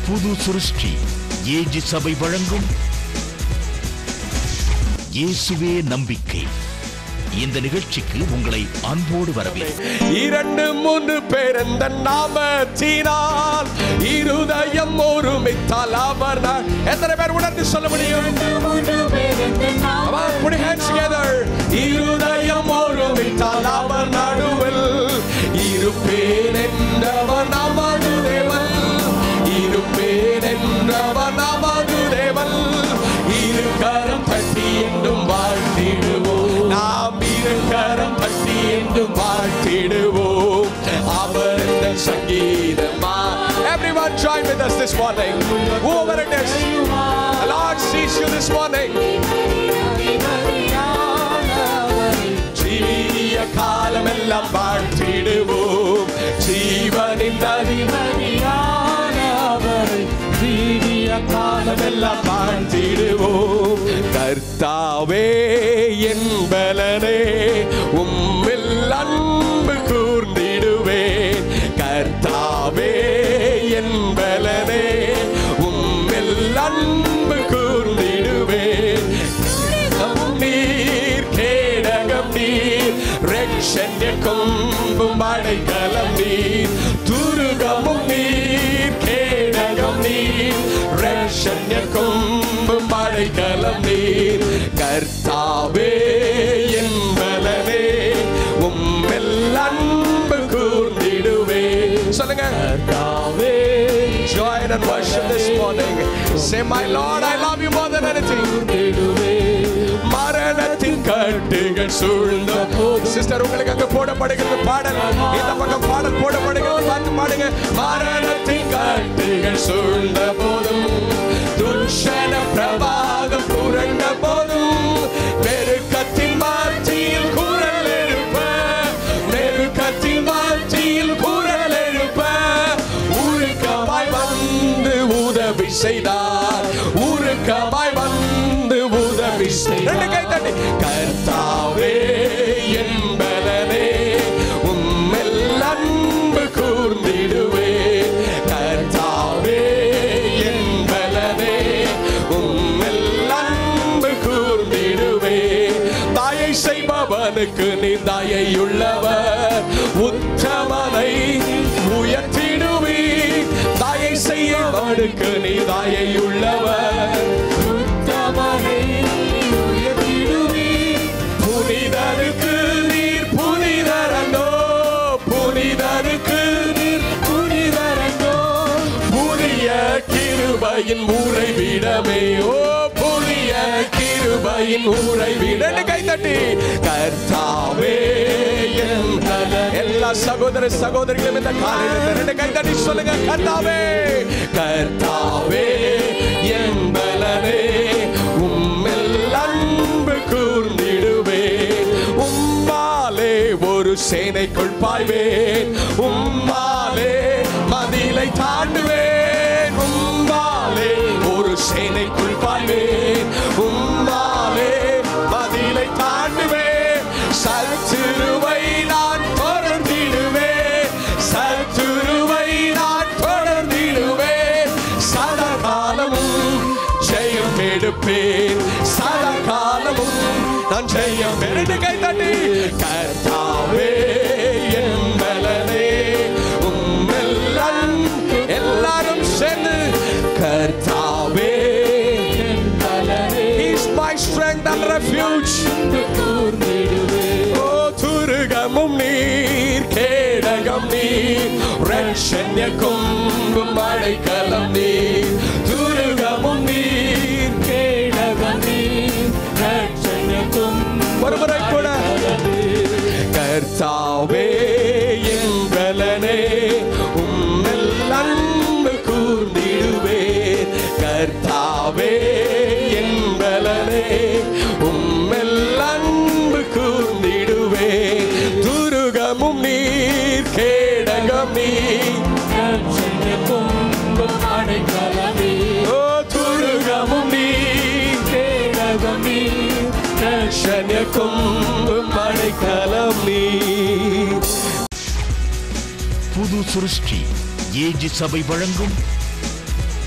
புது சிருஷ்டி ஏஜி சபை வழங்கும் இயேசுவே நம்பிக்கை இந்த நிகழ்ச்சிக்கு உங்களை அன்போடு வரவேற்கிறேன் இரண்டு மூன்று பேர் இந்த நாமத்தினால் இருதயம் ஒருமித்தால் அவர் நான் எத்தனை பேர் உணர்ந்து சொல்ல முடியும் Come on, put your hands together. இருதயம் ஒருமித்தால் அவர் நடுவில் இருப்பேன் என்றவர் நமது தேவன் இருப்பேன் என்றவர் நமது தேவன் இரு கரம் தட்டி என்றும் வாழ்த்திடுவோம் நாம் இரு கரம் தட்டி என்றும் வாழ்த்திடுவோம் அவர் இந்த சங்கீதமா Everyone join with us this morning. Whoever it is, the Lord sees you this morning. ஜீவிய காலமெல்லாம் வாழ்த்திடுவோம் ஜீவனின் அதிபதியானவரை ஜீவிய காலமெல்லாம் வாழ்த்திடுவோம் கர்த்தாவே என்பலனே உம்மில் அன்பு கூர்ந்திடுவேன் கர்த்தாவே என்பலனே உம்மில் அன்பு கூர்ந்திடுவேன் கேடகம் நீர் கேடகம் நீர் ரட்சண்ய கொம்பும் அடைக்கலம் நீர் துருகமும் நீர் கேடகம் நீர் ரட்சண்ய கொம்பும் அடைக்கலம் நீர் கர்த்தாவே என்பலனே உம்மெல் அன்பு கூர்ந்திடுவே சொல்லுங்க கர்த்தாவே join and worship this morning. Say, my Lord, I love you more than anything. மரணத்தின் கட்டுகள் சூழ்ந்த போது சிஸ்டர் உங்களுக்கு அங்க போடப்படுகிறது பாடல் இந்த பக்கம் பாடல் போடப்படுகிறது பார்த்து பாடுங்க மரணத்தின் கட்டுகள் சூழ்ந்த போதும் துஷண பிரபாகம் புரண்ட போதும் நெருக்கத்தின் மாற்றியில் குரல் எழுப்ப நெருக்கத்தின் மாற்றியில் குரல் எழுப்ப உருக்கமாய் வந்து உதவி செய்தார் உருக்கமாய் வந்து உதவி செய்தார் ரெண்டு கை தட்டி கர்த்தாவே என்பலனே உம்மெல் அன்பு கூர்ந்திடுவே கர்த்தாவே என்பலனே உம்மெல் அன்பு கூர்ந்திடுவே தாயை செய்பவனுக்கு நீ தாயையுள்ளவர் உத்தமனை உயர்த்திடுவி தாயை செய்யவனுக்கு நீ தாயையுள்ளவர் உத்தமனை உயர்த்திடுவி புனிதருக்கு நீர் புனிதரண்டோ புனிதருக்கு நீர் புனிதரண்டோ புதிய கிருபையின் உறைவிடமே ஓ புதிய கிருபையின் உறைவிட ரெண்டு கை தட்டி கர்த்தாவே என் நலன். எல்லா சகோதர சகோதரிகளும் இந்த காலையில் இந்த ரெண்டு கை தட்டி சொல்லுங்க கர்த்தாவே கர்த்தாவே என் பலனே உம்மெல் அன்பு கூர்ந்திடுவே உம்மாலே ஒரு சேனைக்குள் பாய்வேன் உம்மாலே மதிலை தாண்டுவேன் உம்மாலே ஒரு சேனைக்குள் பாய்வேன் உம்மாலே மதிலை தாண்டுவேன் சத்துருவை நான் தொடர்ந்திடுவேன் சத்துருவை நான் தொடர்ந்திடுவேன் சதா காலமும் ஜெயம் எடுப்பேன் சதா காலமும் நான் ஜெயம் எடுத்து கை தட்டி கர்த்தாவே என் பலனே உம்மெல்லாம் எல்லாரும் சேர்ந்து கர்த்தாவே என் பலனே He's my strength and refuge ஓ துருகமும் நீர் கேடகம் நீர் ரட்சண்ய கொம்பும் அடைக்கலம் நீர் துருகமும் நீர் கேடகம் நீர் ரட்சண்ய கொம்பும் ஒரு முறை கூட கர்த்தாவே என் பலனே உம்மெல் அன்பு கூர்ந்திடுவே கர்த்தாவே என் பலனே உம்மெல் அன்பு கூர்ந்திடுவே துருகமும் நீர் கேடகம் நீர் ஓ துருகமும் நீர் கேடகம் நீர் ரட்சண்ய கொம்பும் அடைக்கலம் நீர் புது சிருஷ்டி ஏஜி சபை வழங்கும்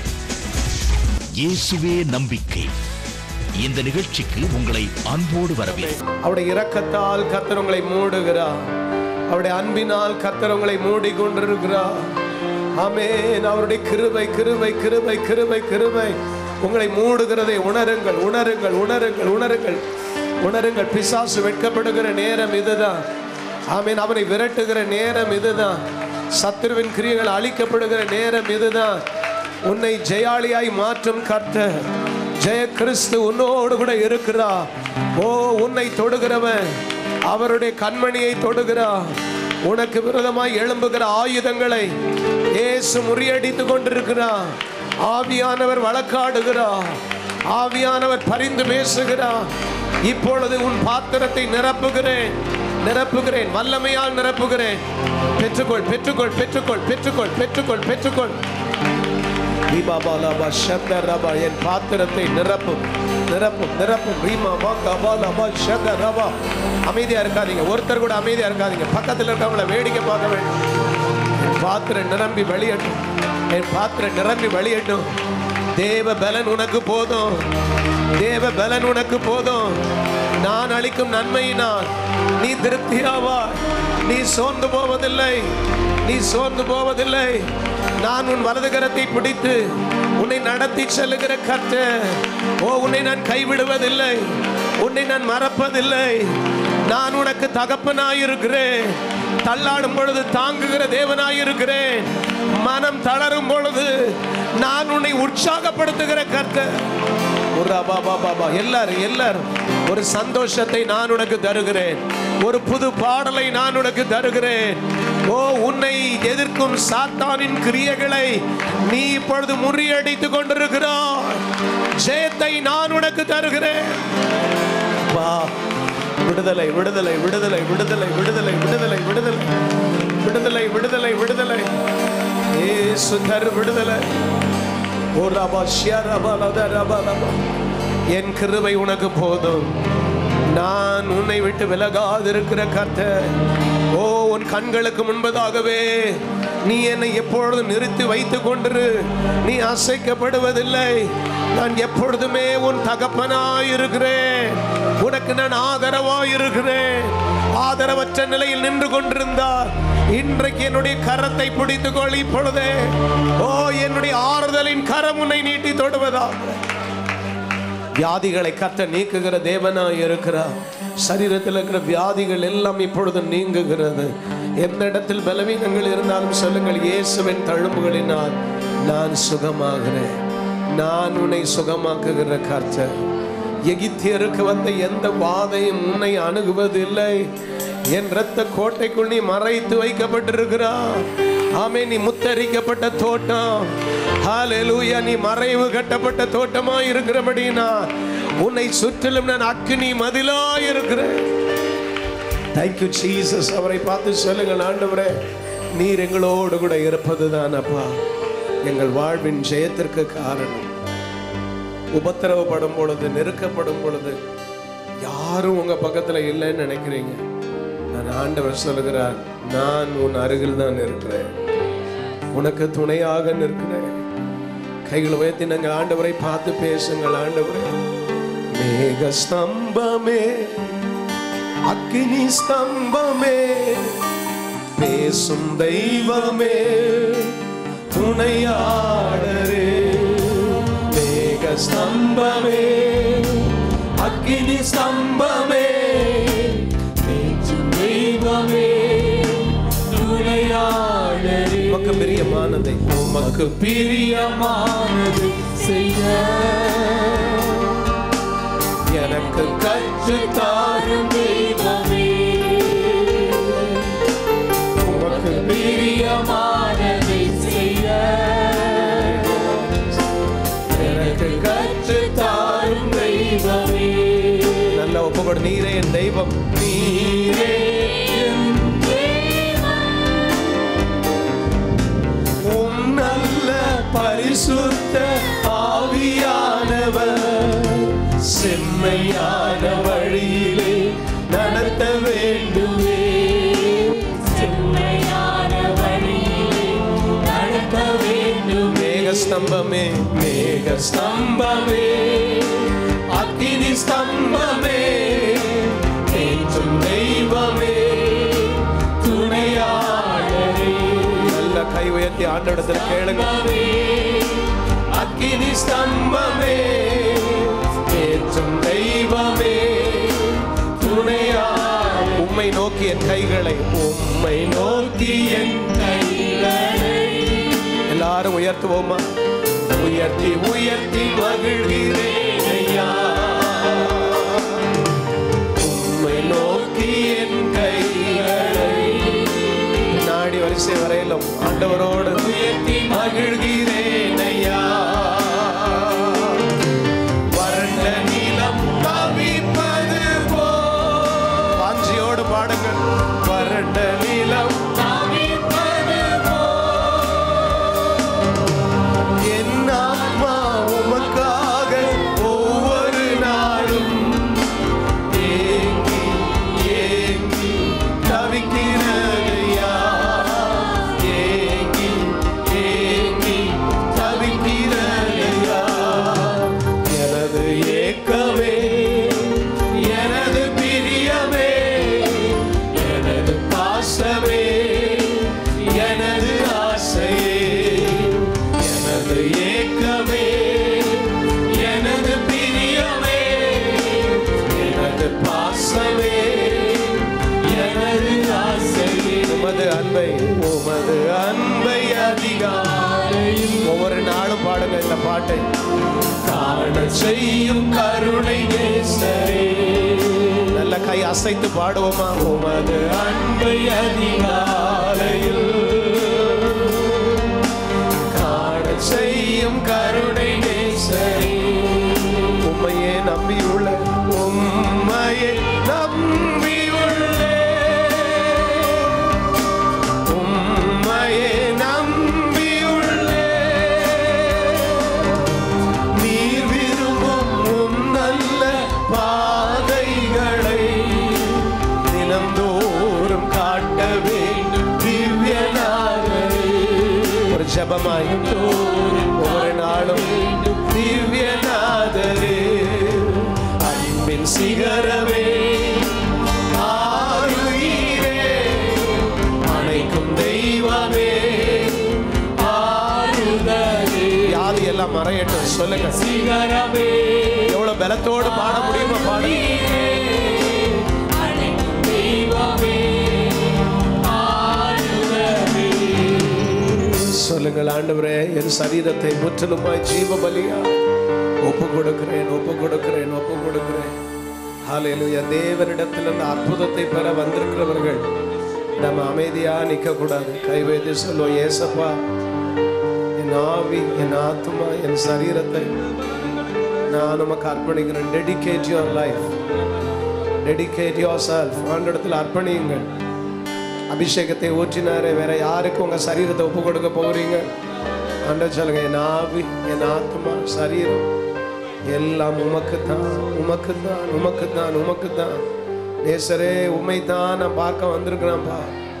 இயேசுவே நம்பிக்கை இந்த நிகழ்ச்சிக்கு உங்களை அன்போடு வரவேற்கிறோம் அவருடைய இரக்கத்தால் கர்த்தர் உங்களை மூடுகிறார் அவருடைய அன்பினால் கர்த்தர் உங்களை மூடி கொண்டிருக்கிறார் ஆமென் அவருடைய கிருபை கிருபை கிருபை கிருபை கிருபை உங்களை மூடுகிறதை உணருங்கள் உணருங்கள் உணருங்கள் உணருங்கள் உணருங்கள் பிசாசு வெட்கப்படுகிற நேரம் இதுதான் ஆமென் அவனை விரட்டுகிற நேரம் இதுதான் சத்துருவின் கிரியைகள் அழிக்கப்படுகிற நேரம் இதுதான் உன்னை ஜெயாளியாய் மாற்றும் கர்த்தர் ஜெய கிறிஸ்து உன்னோடு கூட இருக்கிறா ஓ உன்னை தொடுகிறவன் அவருடைய கண்மணியை தொடுகிறா உனக்கு விரோதமாய் எழும்புகிற ஆயுதங்களை இயேசு முறியடித்து கொண்டிருக்கிறா ஆவியானவர் வழக்காடுகிறா ஆவியானவர் பரிந்து பேசுகிறா இப்பொழுது உன் பாத்திரத்தை நிரப்புகிறேன் நிரப்புகிறேன் வல்லமையால் நிரப்புகிறேன் பெற்றுக்கொள் பெற்றுக்கொள் பெற்றுக்கொள் பெற்றுக்கொள் பெற்றுக்கொள் பெற்றுக்கொள் ரீபாபாலாபா ஷந்தரபா என் பாத்திரத்தை நிரப்பும் நிரப்பும் நிரப்பும் ரீமா பா கபாலாபா ஷந்தரபா அமைதியா இருக்காதீங்க ஒருத்தர் கூட அமைதியா இருக்காதீங்க பக்கத்தில் இருக்கவங்கள வேடிக்கை பார்க்க வேண்டும் என் பாத்திரம் நிரம்பி வெளியட்டும் என் பாத்திரம் நிரம்பி வெளியட்டும் தேவ பலன் உனக்கு போதும் தேவ பலன் உனக்கு போதும் நான் அளிக்கும் நன்மையினால் நீ திருப்தியாவாய் நீ சோர்ந்து போவதில்லை நீ சோர்ந்து போவதில்லை நான் உன் வலது கரத்தை பிடித்து உன்னை நடத்தி செல்லுகிற கர்த்தர் ஓ உன்னை நான் கைவிடுவதில்லை உன்னை நான் மறப்பதில்லை நான் உனக்கு தகப்பனாயிருக்கிறேன் தள்ளாடும் பொழுது தாங்குகிற தேவனாயிருக்கிறேன் மனம் தளரும் பொழுது நான் உன்னை உற்சாகப்படுத்துகிற கர்த்தர் ஒரு அபா பா பா பா எல்லாரும் எல்லாரும் ஒரு சந்தோஷத்தை நான் உனக்கு தருகிறேன் ஒரு புது பாடலை நான் உனக்கு தருகிறேன் ஓ உன்னை எதிர்க்கும் சாத்தானின் கிரியைகளை நீ இப்பொழுது முறியடித்துக் கொண்டிருக்கிறாய் ஜெயத்தை நான் உனக்கு தருகிறேன் வா விடுதலை விடுதலை விடுதலை விடுதலை விடுதலை விடுதலை விடுதலை விடுதலை விடுதலை விடுதலை ஏசு தரு விடுதலை ஓ ரபா ஷியா ரபா லதா ரபா லபா. என் கிருபை உனக்கு போதும் நான் உன்னை விட்டு விலகாதிருக்கிற கர்த்தர் ஓ உன் கண்களுக்கு முன்பதாகவே நீ என்னை எப்பொழுதும் நிறுத்தி வைத்துக் கொண்டிரு நீ அசைக்கப்படுவதில்லை நான் எப்பொழுதுமே உன் தகப்பனாய் இருக்கிறேன் உனக்கு நான் ஆதரவாய் இருக்கிறேன் ஆதரவற்ற நிலையில் நின்று கொண்டிருந்தார் இன்றைக்கு என்னுடைய கரத்தை பிடித்துக் கொள் இப்பொழுதே ஓ என்னுடைய ஆறுதலின் கரம் உன்னை நீட்டி தொடுவதாக வியாதிகளை கத்த நீக்குகிற தேவனாய் இருக்கிறார் சரீரத்தில் இருக்கிற வியாதிகள் எல்லாம் இப்பொழுது நீங்குகிறது எந்த இடத்தில் பலவீனங்கள் இருந்தாலும் சொல்லுங்கள் இயேசுவின் தழும்புகளினால் நான் சுகமாகிறேன் நான் உன்னை சுகமாக்குகிற கர்த்தர் எகிப்தியருக்கு வந்த எந்த வாதையும் உன்னை அணுகுவதில்லை என் இரத்த கோட்டைக்குள் நீ மறைத்து வைக்கப்பட்டிருக்கிறார் ஆமே நீ முத்தரிக்கப்பட்ட தோட்டம் ஹalleluya நீ மறைவு கட்டப்பட்ட தோட்டமாய் இருக்கிறபடினா உன்னை சுற்றிலும் நான் அக்கினி மதிலாய் இருக்கிறேன் தேங்க்யூ ஜீசஸ் அவரை பார்த்து சொல்லுங்கள் ஆண்டவரே நீர் எங்களோடு கூட இருப்பதுதான் அப்பா எங்கள் வாழ்வின் ஜெயத்திற்கு காரணம் உபத்திரவப்படும் பொழுது நெருக்கப்படும் பொழுது யாரும் உங்க பக்கத்துல இல்லைன்னு நினைக்கிறீங்க நான் ஆண்டவர் சொல்லுகிறார் நான் உன் அருகில் தான் இருக்கிறேன் உனக்கு துணையாக நிற்கிறேன் கைகள் உயர்த்தி நாங்கள் ஆண்டவரை பார்த்து பேசுங்கள் ஆண்டவரே மேக ஸ்தம்பமே அக்னி ஸ்தம்பமே பேசும் தெய்வமே துணையாடரே மேக ஸ்தம்பமே அக்னி ஸ்தம்பமே பேசும் தெய்வமே துணையாடரே உமக்கு பிரியமானதை உமக்கு பிரியமானது செய்ய எனக்கு கற்றுத்தாரும் தெய்வமே உமக்கு பிரியமானதை செய்ய எனக்கு கற்றுத்தாரும் தெய்வமே நல்ல ஒப்புக்கொடு நீரே என் தெய்வம் நீரே என் உம் நல்ல பரிசுத்த ஆவியானவர் செம்மையான வழியிலே நடத்த வேண்டுமே செம்மையான வழியிலே நடத்த வேண்டுமே மேக ஸ்தம்பமே மேக ஸ்தம்பமே அக்கினி ஸ்தம்பமே தேற்றும் தெய்வமே துணையாளரே நல்ல கை உயர்த்தி ஆண்டவடத்தில் கேளுங்க அக்கினி ஸ்தம்பமே தேற்றும் தெய்வமே துணையா உம்மை நோக்கி என் கைகளை உம்மை நோக்கி என் கைகளை எல்லாரும் உயர்த்துவோமா உயர்த்தி உயர்த்தி மகிழ்கிறேன் ஐயா உம்மை நோக்கி என் கைகளை நாடி வரிசை வரையிலும் ஆண்டவரோடு உயர்த்தி மகிழ்கிறேன் ஐயா வறண்ட நிலம் தவிப்பது போல் வாஞ்சியோடு பாடுங்கள் வறண்ட நிலம் தவிப்பது போல் என் ஆத்மா உமக்காக ஒவ்வொரு நாளும் ஏங்கி ஏங்கி தவிக்கிறதையா ஏங்கி ஏங்கி தவிக்கிறதையா எனது ஏக்கமே எனது பிரியமே எனது பாசமே எனது ஆசையே எனது ஏக்கமே எனது பிரியமே எனது பாசமே எனது ஆசையே உமது அன்பை உமது அன்பை அதிகாலையில் ஒவ்வொரு நாளும் பாடுங்க இந்த பாட்டை காண செய்யும் கருணை நேசரே நல்ல கை அசைத்து பாடுவோமா உமது அன்பை அதிகாலையில் காண செய்யும் கருணை நேசரே உம்மையே நம்பியுள்ள உம்மையே நம்பியுள்ள உம்மையே நம்பியுள்ள நீர் விரும்பும் உம் நல்ல பாதைகளை தினந்தோறும் காட்ட வேண்டும் திவ்யனாகவே ஒரு ஜபமாய் ஒவ்வொரு நாளும் திவ்யநாதரே அன்பின் சிகரமே ஆருயிரே அணைக்கும் தெய்வமே ஆறுதலே யாரு எல்லாம் மறையட்டும் சொல்லுங்க சிகரமே எவ்வளவு பலத்தோடு பாட முடியுமா பாடுங்க சொல்லுங்கள் ஆண்டவரே என் சரீரத்தை முற்றிலுமாய் ஜீவ பலியா ஒப்பு கொடுக்கிறேன் ஒப்பு கொடுக்கிறேன் ஒப்பு கொடுக்கிறேன் ஹalleluya தேவனிடத்திலிருந்து அற்புதத்தை பெற வந்திருக்கிறவர்கள் நம்ம அமைதியா நிற்க கூடாது கை வைத்து சொல்லுவோம் ஏசப்பா என் ஆவி என் ஆத்மா என் சரீரத்தை நான் நமக்கு அர்ப்பணிக்கிறேன் dedicate your life dedicate yourself ஆண்டிடத்தில் அர்ப்பணியுங்கள் அபிஷேகத்தை ஊற்றினாரே வேற யாருக்கு உங்க சரீரத்தை ஒப்பு கொடுக்க போகிறீங்க ஆண்டவர் சொல்லுங்க என் ஆவி என் ஆத்மா சரீரம் எல்லாம் உமக்கு தான் உமக்கு தான் உமக்கு தான் உமக்கு தான் நேசரே உண்மை தான் நான் பார்க்க வந்திருக்கிறேன்ப்பா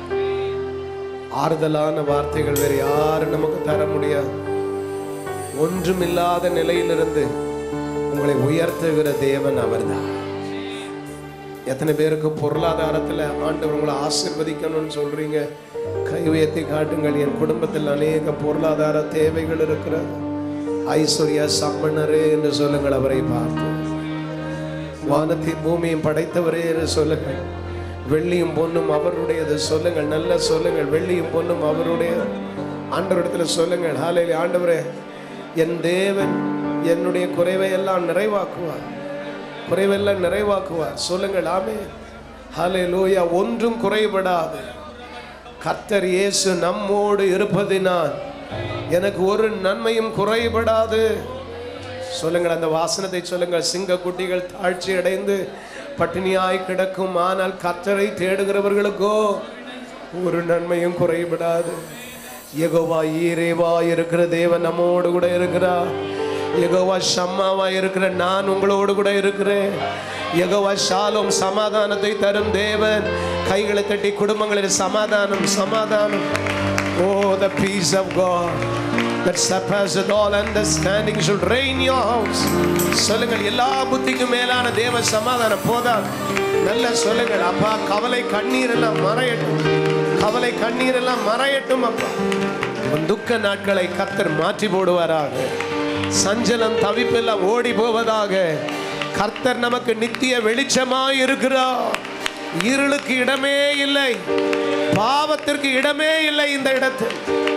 ஆறுதலான வார்த்தைகள் வேறு யாரும் நமக்கு தர முடியாது ஒன்றுமில்லாத நிலையிலிருந்து உங்களை உயர்த்துகிற தேவன் அவர்தான் எத்தனை பேருக்கு பொருளாதாரத்தில் ஆண்டவர் உங்களை ஆசிர்வதிக்கணும்னு சொல்றீங்க கை உயர்த்தி காட்டுங்கள் என் குடும்பத்தில் அநேக பொருளாதார தேவைகள் இருக்கிறது ஐஸ்வர்யா சம்பனரே என்று சொல்லுங்கள் அவரை பார்த்து வானத்தையும் பூமியும் படைத்தவரே என்று சொல்லுங்கள் வெள்ளியும் பொன்னும் அவருடையது சொல்லுங்கள் நல்ல சொல்லுங்கள் வெள்ளியும் பொன்னும் அவருடைய ஆண்டவரிடத்துல சொல்லுங்கள் ஹாலையில் ஆண்டவரே என் தேவன் என்னுடைய குறைவை எல்லாம் நிறைவாக்குவார் குறைவெல்லாம் நிறைவாக்குவார் சொல்லுங்கள் ஆமே ஹலே லூயா ஒன்றும் குறைபடாது கர்த்தர் இயேசு நம்மோடு இருப்பதினால் எனக்கு ஒரு நன்மையும் குறைபடாது சொல்லுங்கள் அந்த வாசனத்தை சொல்லுங்கள் சிங்க குட்டிகள் தாழ்ச்சி அடைந்து பட்டினியாய் கிடக்கும் ஆனால் கர்த்தரை தேடுகிறவர்களுக்கோ ஒரு நன்மையும் குறைபடாது யெகோவா ஈரேவா இருக்கிற தேவன் நம்மோடு கூட இருக்கிறார் யெகோவா ஷம்மாவா இருக்கிற நான் உங்களோடு கூட இருக்கிறேன் யெகோவா ஷாலும் சமாதானத்தை தரும் தேவன் கைகளை தட்டி குடும்பங்களில் சமாதானம் சமாதானம் oh the peace of God that surpasses all understanding should reign in your house சொல்லுங்கள் எல்லா புத்திக்கும் மேலான தேவ சமாதானம் போதாது நல்ல சொல்லுங்கள் அப்பா கவலை கண்ணீர் எல்லாம் மறையட்டும் கவலை கண்ணீர் எல்லாம் மறையட்டும் அப்பா உன் துக்க நாட்களை கத்தர் மாற்றி போடுவாராக சஞ்சலம் தவிப்பெல்லாம் ஓடி போவதாக கர்த்தர் நமக்கு நித்திய வெளிச்சமாய் இருக்கிறார் இருளுக்கு இடமே இல்லை பாவத்திற்கு இடமே இல்லை இந்த இடத்தில்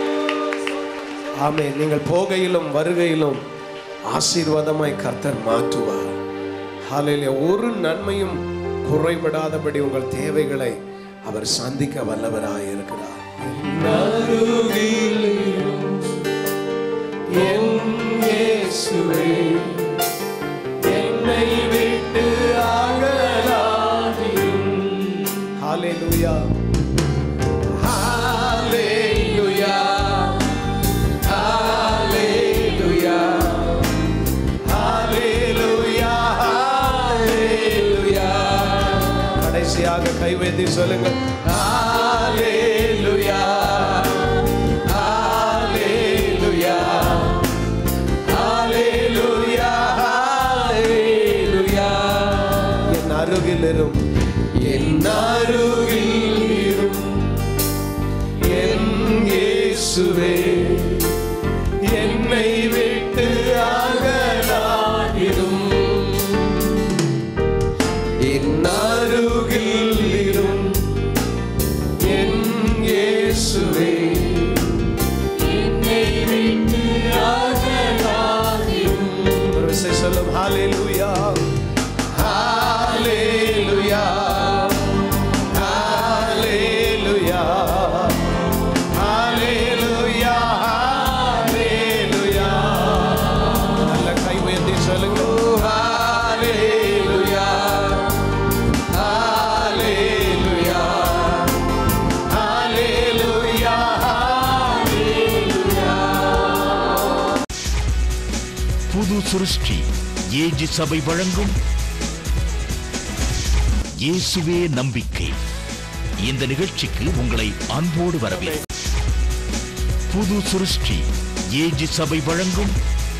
ஆமே நீங்கள் போகையிலும் வருகையிலும் ஆசீர்வாதமாய் கர்த்தர் மாற்றுவார் ஹalleluya ஒரு நன்மையும் குறைபடாதபடி உங்கள் தேவைகளை அவர் சந்திக்க வல்லவராய் இருக்கிறார் என்னை விட்டு ஹalleluya ஹalleluya ஹalleluya ஹalleluya ஹalleluya கடைசியாக கைவேந்தி சொல்லுங்க ஹalleluya ஹalleluya ஹalleluya ஹalleluya என் அருகில் இரும் என் அருகில் இரும் என் இயேசுவே என்னை விட்டு அகலாதிரும் என் அருகில் இரும் என் இயேசுவே என்னை விட்டு அகலாதிரும் ஒரு விசை சொல்லும் ஹalleluya ஹalleluya ஹalleluya ஹalleluya ஹalleluya நல்ல கை உயர்த்தி சொல்லுங்க ஹalleluya ஹalleluya ஹalleluya புது சிருஷ்டி ஏஜி சபை வழங்கும் இயேசுவே நம்பிக்கை இந்த நிகழ்ச்சிக்கு உங்களை அன்போடு வரவேற்கிறேன் புது சிருஷ்டி ஏஜி சபை வழங்கும்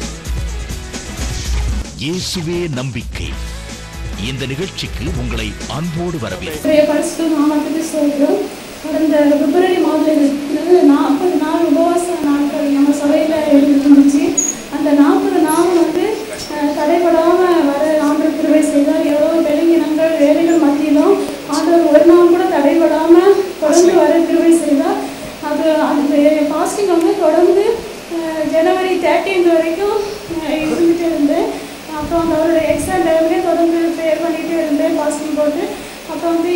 இயேசுவே நம்பிக்கை இந்த நிகழ்ச்சிக்கு உங்களை அன்போடு வரவேற்கிறேன் இன்றைய பரிசுத்த நாமத்துக்கு சொல்கிறோம் கடந்த பிப்ரவரி மாதத்தில் நாற்பது நாள் உபவாச நாட்கள் நம்ம சபையில் இருந்துச்சு அந்த நாற்பது நாள் வந்து அஹ், தடைபடாம வர ஆண்டவர் கிருபை செய்தார் எவ்வளோ பெருங்கினங்கள் வேலைகள் மத்தியிலும் ஆண்டவர் ஒரு நாள் கூட தடைபடாம தொடர்ந்து வர கிருபை செய்தார் அது அந்த ஃபாஸ்டிங் வந்து தொடர்ந்து அஹ், ஜனவரி தேர்ட்டீன்த் வரைக்கும் அஹ், இருந்துட்டு இருந்தேன் அப்புறம் அவரோட எக்ஸாம் டைம்லேயே தொடர்ந்து ப்ரேயர் பண்ணிகிட்டே இருந்தேன் பாஸ்டிங் போட்டு அப்புறம் வந்து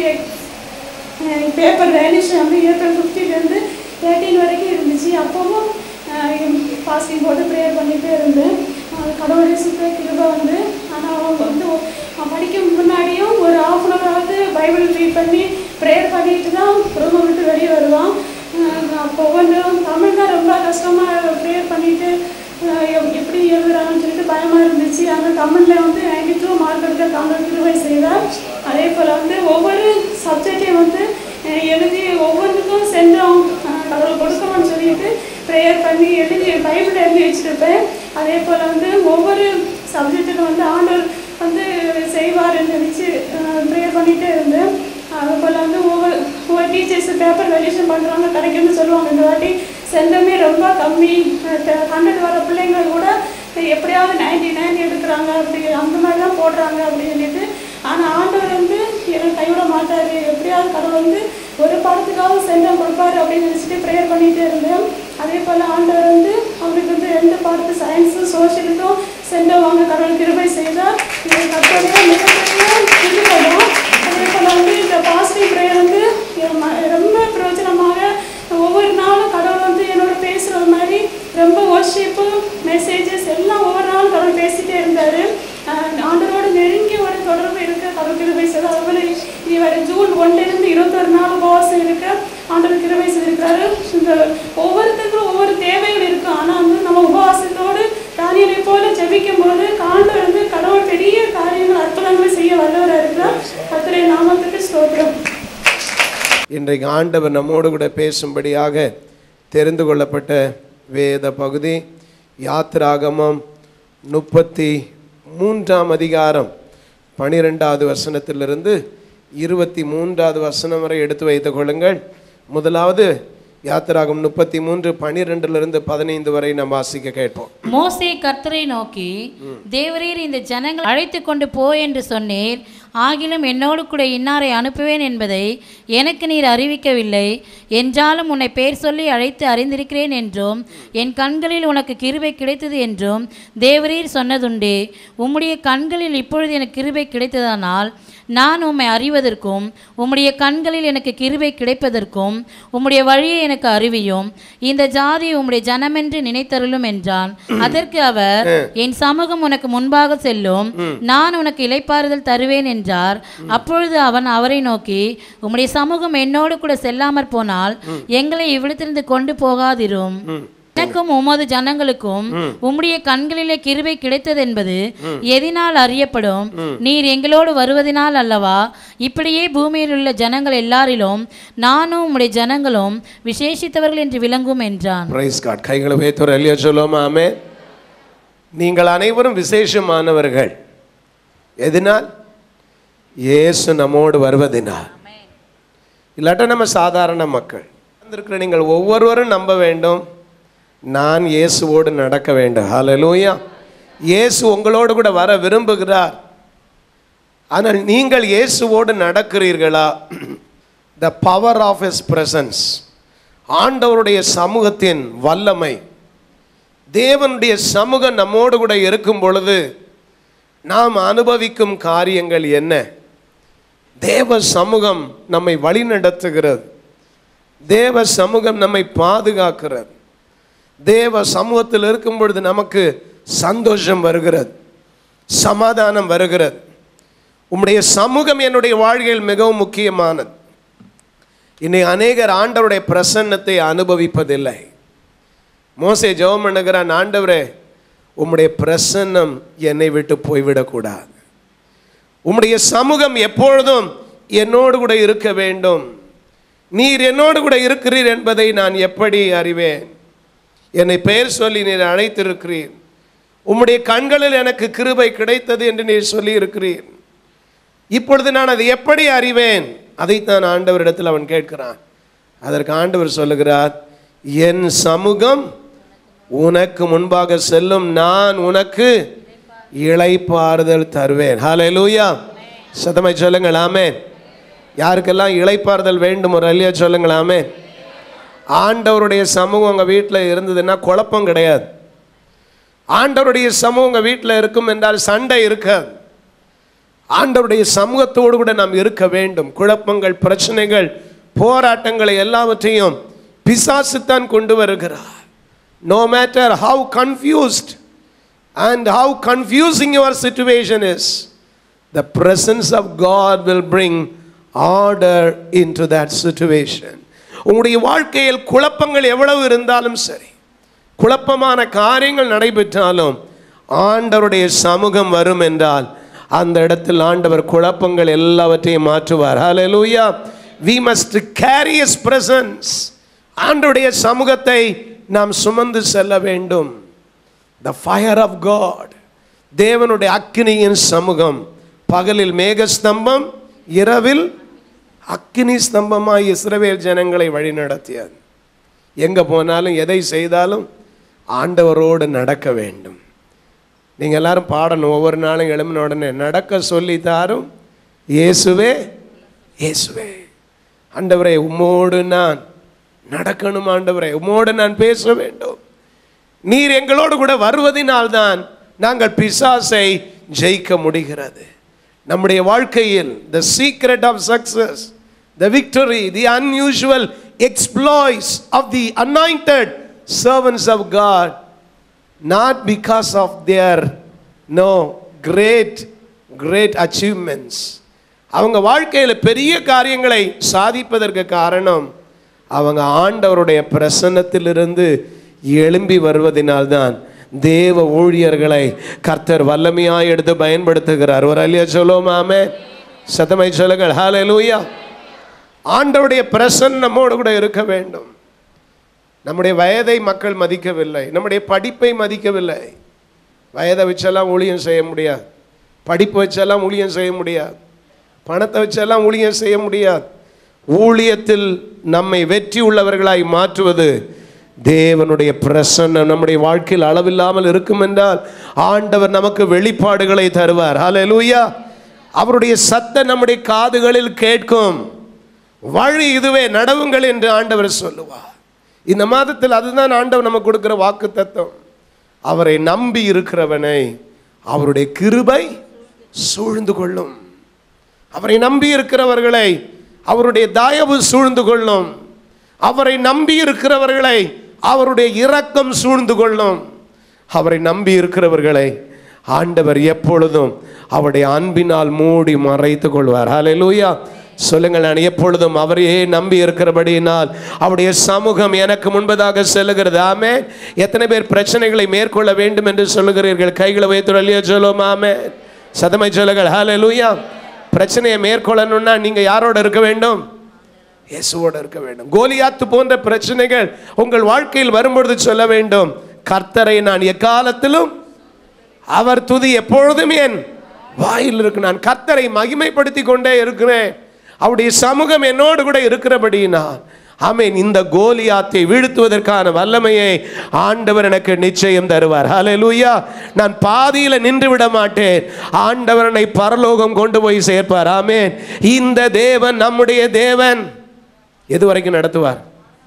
பேப்பர் வேனிஷ் வந்து ஏப்ரல் ஃபிஃப்டிலேருந்து தேர்ட்டீன் வரைக்கும் இருந்துச்சு அப்போவும் பாஸ்டிங் போட்டு ப்ரேயர் பண்ணிகிட்டே இருந்தேன் அது கடவுளுடைய சுத்த கிருபை வந்து ஆனால் அவங்க வந்து அவன் படிக்க முன்னாடியும் ஒரு ஆஃப் அன் ஹவராவது பைபிள் ரீட் பண்ணி ப்ரேயர் பண்ணிட்டு தான் ரூமை விட்டு வெளியே வருவான் அஹ் அப்போ ஒவ்வொன்றும் தமிழ் தான் ரொம்ப கஷ்டமாக ப்ரேயர் பண்ணிட்டு அஹ் எப்- எப்படி எழுதுறாங்கன்னு சொல்லிட்டு பயமாக இருந்துச்சு அந்த தமிழில் வந்து நைன்டி டூ மார்க் எடுக்க தமிழ் கிருபை செய்தார் அதே போல் வந்து ஒவ்வொரு சப்ஜெக்டையும் வந்து அஹ் எழுதி ஒவ்வொன்றுக்கும் சென்றோம் கடவுள் கொடுக்கணும்னு சொல்லிட்டு ப்ரேயர் பண்ணி எழுதி பைபிள் எழுதி வச்சுருப்பேன் அதே போல் வந்து ஒவ்வொரு சப்ஜெக்ட்டுக்கும் வந்து ஆண்டவர் வந்து செய்வார்னு நினச்சி ப்ரேயர் பண்ணிகிட்டே இருந்தேன் அது போல் வந்து ஒவ்வொரு ஒவ்வொரு டீச்சர்ஸ் பேப்பர் வெலியூஷன் பண்ணுறாங்க கிடைக்கும்னு சொல்லுவாங்க இந்த வாட்டி செந்தமே ரொம்ப கம்மி ஹண்ட்ரட் வர பிள்ளைங்க கூட எப்படியாவது நைன்டி நைன் எடுக்கிறாங்க அப்படி அந்த மாதிரி தான் போடுறாங்க அப்படின்னு சொல்லிட்டு ஆனால் ஆண்டவர் வந்து என்னை கைவிட மாட்டார் எப்படியாவது கடவுள் வந்து ஒரு பாடத்துக்காவது சென்டம் கொடுப்பாரு அப்படின்னு நினச்சிட்டு ப்ரேயர் பண்ணிகிட்டே இருந்தேன் அதே போல் ஆண்டவர் வந்து அவருக்கு வந்து ரெண்டு பாடத்து சயின்ஸும் சோஷியலுக்கும் சென்டம் வாங்க கடவுள் கிருபை செய்தார் இது கத்தோடைய மிகப்பெரிய இதுபடும் அதே போல் வந்து இந்த பாசிட்டிவ் ப்ரேயர் வந்து என் ம- ரொம்ப பிரயோஜனமாக ஒவ்வொரு நாளும் கடவுள் வந்து என்னோட பேசுகிற மாதிரி ரொம்ப ஒர்ஷிப்பு மெசேஜஸ் எல்லாம் ஒவ்வொரு நாளும் கடவுள் பேசிட்டே இருந்தார் ஆண்டரோட நெருங்கிய ஒரு தொடர்பு இருக்க கடவுள் கிருபை செய்தார் அதுபோல் இனி வர ஜூன் ஒன்றிலிருந்து இருபத்தொரு நாள் உபவாசம் இருக்க ஆண்டவர் கிருபை செய்திருக்கிறாரு இந்த ஒவ்வொருத்தருக்கும் ஒவ்வொரு தேவைகள் இருக்கு ஆனால் வந்து நம்ம உபவாசத்தோடு தானியலை போல ஜெபிக்கும் போது ஆண்டவர் வந்து கடவுள் பெரிய காரியங்கள் அற்புதங்களை செய்ய வல்லவராக இருக்கிறார் கர்த்தருடைய நாமத்துக்கு ஸ்தோத்திரம் இன்றைக்கு ஆண்டவர் நம்மோடு கூட பேசும்படியாக தெரிந்து கொள்ளப்பட்ட வேத பகுதி யாத்ராகமம் முப்பத்தி மூன்றாம் அதிகாரம் பனிரெண்டாவது வசனத்திலிருந்து இருபத்தி மூன்றாவது வசனம் வரை எடுத்து வைத்துக் கொள்ளுங்கள் முதலாவது யாத்திராகம் முப்பத்தி மூன்று பனிரெண்டிலிருந்து பதினைந்து வரை நாம் வாசிக்க கேட்போம் மோசே கர்த்தரை நோக்கி தேவரீர் இந்த ஜனங்கள் அழைத்து கொண்டு போ என்று சொன்னீர் ஆகிலும் என்னோடு கூட இன்னாரை அனுப்புவேன் என்பதை எனக்கு நீர் அறிவிக்கவில்லை என்றாலும் உன்னை பேர் சொல்லி அழைத்து அறிந்திருக்கிறேன் என்றும் என் கண்களில் உனக்கு கிருபை கிடைத்தது என்றும் தேவரீர் சொன்னதுண்டே உம்முடைய கண்களில் இப்பொழுது எனக்கு கிருபை கிடைத்ததானால் நான் உம்மை அறிவதற்கும் உம்முடைய கண்களில் எனக்கு கிருபை கிடைப்பதற்கும் உம்முடைய வழியை எனக்கு அறிவியும் இந்த ஜாதி உம்முடைய ஜனமென்று நினைத்தருளும் என்றான் அதற்கு அவர் என் சமூகம் உனக்கு முன்பாக செல்லும் நான் உனக்கு இளைப்பாறுதல் தருவேன் என்றார் அப்பொழுது அவன் அவரை நோக்கி உம்முடைய சமூகம் என்னோடு கூட செல்லாமற் போனால் எங்களை இவ்விடத்திலிருந்து கொண்டு போகாதிரும் எனக்கும் உமது ஜனங்களுக்கும் உம்முடைய கண்களிலே கிருபை கிடைத்ததென்பது எதினால் அறியப்படும் நீர் எங்களோடு வருவதினால் அல்லவா இப்படியே பூமியில் உள்ள ஜனங்கள் எல்லாரிலும் நானும் உம்முடைய ஜனங்களும் விசேஷித்தவர்கள் என்று விளங்கும் என்றான் பிரைஸ் காட் கைகளை வைத்தோர் அல்லையா சொல்லுவோமா ஆமே நீங்கள் அனைவரும் விசேஷமானவர்கள் எதனால் இயேசு நம்மோடு வருவதினால் இல்லாட்டா நம்ம சாதாரண மக்கள் வந்திருக்கிற நீங்கள் ஒவ்வொருவரும் நம்ப வேண்டும் நான் இயேசுவோடு நடக்க வேண்டும் ஹalleluya இயேசு உங்களோடு கூட வர விரும்புகிறார் ஆனால் நீங்கள் இயேசுவோடு நடக்கிறீர்களா the power of his presence ஆண்டவருடைய சமூகத்தின் வல்லமை தேவனுடைய சமூகம் நம்மோடு கூட இருக்கும் பொழுது நாம் அனுபவிக்கும் காரியங்கள் என்ன தேவ சமூகம் நம்மை வழிநடத்துகிறது தேவ சமூகம் நம்மை பாதுகாக்கிறது தேவ சமூகத்தில் இருக்கும் பொழுது நமக்கு சந்தோஷம் வருகிறது சமாதானம் வருகிறது உம்முடைய சமூகம் என்னுடைய வாழ்க்கையில் மிகவும் முக்கியமானது இன்னை அநேகர் ஆண்டவருடைய பிரசன்னத்தை அனுபவிப்பதில்லை மோசே ஜெபம் பண்ணுகிறான் ஆண்டவரே உம்முடைய பிரசன்னம் என்னை விட்டு போய்விடக்கூடாது உம்முடைய சமூகம் எப்பொழுதும் என்னோடு கூட இருக்க வேண்டும் நீர் என்னோடு கூட இருக்கிறீர் என்பதை நான் எப்படி அறிவேன் என்னை பெயர் சொல்லி நீர் அழைத்திருக்கிறீர் உம்முடைய கண்களில் எனக்கு கிருபை கிடைத்தது என்று நீர் சொல்லி இருக்கிறீர் இப்பொழுது நான் அதை எப்படி அறிவேன் அதைத்தான் ஆண்டவரிடத்தில் அவன் கேட்கிறான் அதற்கு ஆண்டவர் சொல்லுகிறார் என் சமூகம் உனக்கு முன்பாக செல்லும் நான் உனக்கு இளைப்பாறுதல் தருவேன் ஹalleluya சதமை சொல்லுங்கள் ஆமென் யாருக்கெல்லாம் இளைப்பாறுதல் வேண்டும் ஒரு அல்லையா சொல்லுங்கள் ஆமென் ஆண்டவருடைய சமூகம் உங்கள் வீட்டில் இருந்ததுன்னா குழப்பம் கிடையாது ஆண்டவருடைய சமூகம் உங்கள் வீட்டில் இருக்கும் என்றால் சண்டை இருக்காது ஆண்டவருடைய சமூகத்தோடு கூட நாம் இருக்க வேண்டும் குழப்பங்கள் பிரச்சனைகள் போராட்டங்களை எல்லாவற்றையும் பிசாசுத்தான் கொண்டு வருகிறார் no matter how confused and how confusing your situation is the presence of God will bring order into that situation உங்களுடைய வாழ்க்கையில் குழப்பங்கள் எவ்வளவு இருந்தாலும் சரி குழப்பமான காரியங்கள் நடைபெற்றாலும் ஆண்டவருடைய சமூகம் வரும் என்றால் அந்த இடத்தில் ஆண்டவர் குழப்பங்கள் எல்லாவற்றையும் மாற்றுவார் ஹalleluya we must carry his presence ஆண்டவருடைய சமூகத்தை நாம் சுமந்து செல்ல வேண்டும் the fire of god தேவனுடைய அக்கினியின் சமூகம் பகலில் மேகஸ்தம்பம் இரவில் அக்கினி ஸ்தம்பமாய் இஸ்ரவேல் ஜனங்களை வழிநடத்தியது எங்கே போனாலும் எதை செய்தாலும் ஆண்டவரோடு நடக்க வேண்டும் நீங்கள் எல்லாரும் பாடணும் ஒவ்வொரு நாளும் எழும்பின உடனே நடக்க சொல்லி தாரும் இயேசுவே இயேசுவே ஆண்டவரே உம்மோடு நான் நடக்கணும் ஆண்டவரே உம்மோடு நான் பேச வேண்டும் நீர் எங்களோடு கூட வருவதினால்தான் நாங்கள் பிசாசை ஜெயிக்க முடிகிறது நம்முடைய வாழ்க்கையில் the secret of success the victory the unusual exploits of the anointed servants of God not because of their no great great achievements அவங்க வாழ்க்கையில் பெரிய காரியங்களை சாதிப்பதற்கு காரணம் அவங்க ஆண்டவருடைய பிரசன்னத்திலிருந்து எழும்பி வருவதனால்தான் தேவ ஊழியர்களை கர்த்தர் வல்லமையாய் எடுத்து பயன்படுத்துகிறார் ஒரு அல்லையா சொல்லுவோமாமே சத்தமை சொல்லுங்கள் ஹalleluya ஆண்டவருடைய பிரசன்னம் நம்மோடு கூட இருக்க வேண்டும் நம்முடைய வயதை மக்கள் மதிக்கவில்லை நம்முடைய படிப்பை மதிக்கவில்லை வயதை வச்செல்லாம் ஊழியம் செய்ய முடியாது படிப்பு வச்செல்லாம் ஊழியம் செய்ய முடியாது பணத்தை வச்செல்லாம் ஊழியம் செய்ய முடியாது ஊழியத்தில் நம்மை வெற்றி உள்ளவர்களாய் மாற்றுவது தேவனுடைய பிரசன்னம் நம்முடைய வாழ்க்கையில் அளவில்லாமல் இருக்கும் என்றால் ஆண்டவர் நமக்கு வெளிப்பாடுகளை தருவார் ஹalleluya அவருடைய சத்தம் நம்முடைய காதுகளில் கேட்கும் வழி இதுவே நடவுங்கள் என்று ஆண்டவர் சொல்லுவார் இந்த மாதத்தில் அதுதான் ஆண்டவர் நமக்கு கொடுக்கிற வாக்கு தத்துவம் அவரை நம்பி இருக்கிறவனை அவருடைய கிருபை சூழ்ந்து கொள்ளும் அவரை நம்பி இருக்கிறவர்களை அவருடைய தயவு சூழ்ந்து கொள்ளும் அவரை நம்பி இருக்கிறவர்களை அவருடைய இரக்கம் சூழ்ந்து கொள்ளும் அவரை நம்பி இருக்கிறவர்களை ஆண்டவர் எப்பொழுதும் அவருடைய அன்பினால் மூடி மறைத்து கொள்வார் ஹalleluya சொல்லுங்கள் நான் எப்பொழுதும் அவரையே நம்பி இருக்கிறபடியினால் அவருடைய சமூகம் எனக்கு முன்பதாக செல்லுகிறது ஆமே எத்தனை பேர் பிரச்சனைகளை மேற்கொள்ள வேண்டும் என்று சொல்லுகிறீர்கள் கைகளை வைத்து இல்லையா சொல்லுவோம் ஆமே சதமை சொல்லுங்கள் ஹalleluya பிரச்சனையை மேற்கொள்ளணும்னா நீங்க யாரோட இருக்க வேண்டும் இயேசுவோட இருக்க வேண்டும் கோலியாத்து போன்ற பிரச்சனைகள் உங்கள் வாழ்க்கையில் வரும்பொழுது சொல்ல வேண்டும் கர்த்தரை நான் எக்காலத்திலும் அவர் துதி எப்பொழுதும் என் வாயில் இருக்கு நான் கர்த்தரை மகிமைப்படுத்தி கொண்டே இருக்கிறேன் அவருடைய சமூகம் என்னோடு கூட இருக்கிறபடியினால் ஆமென் இந்த கோலியாத்தை வீழ்த்துவதற்கான வல்லமையை ஆண்டவர் எனக்கு நிச்சயம் தருவார் ஹalleluya நான் பாதியில நின்று விட மாட்டேன் ஆண்டவர் என்னை பரலோகம் கொண்டு போய் சேர்ப்பார் ஆமென் இந்த தேவன் நம்முடைய தேவன் எது வரைக்கும் நடத்துவார்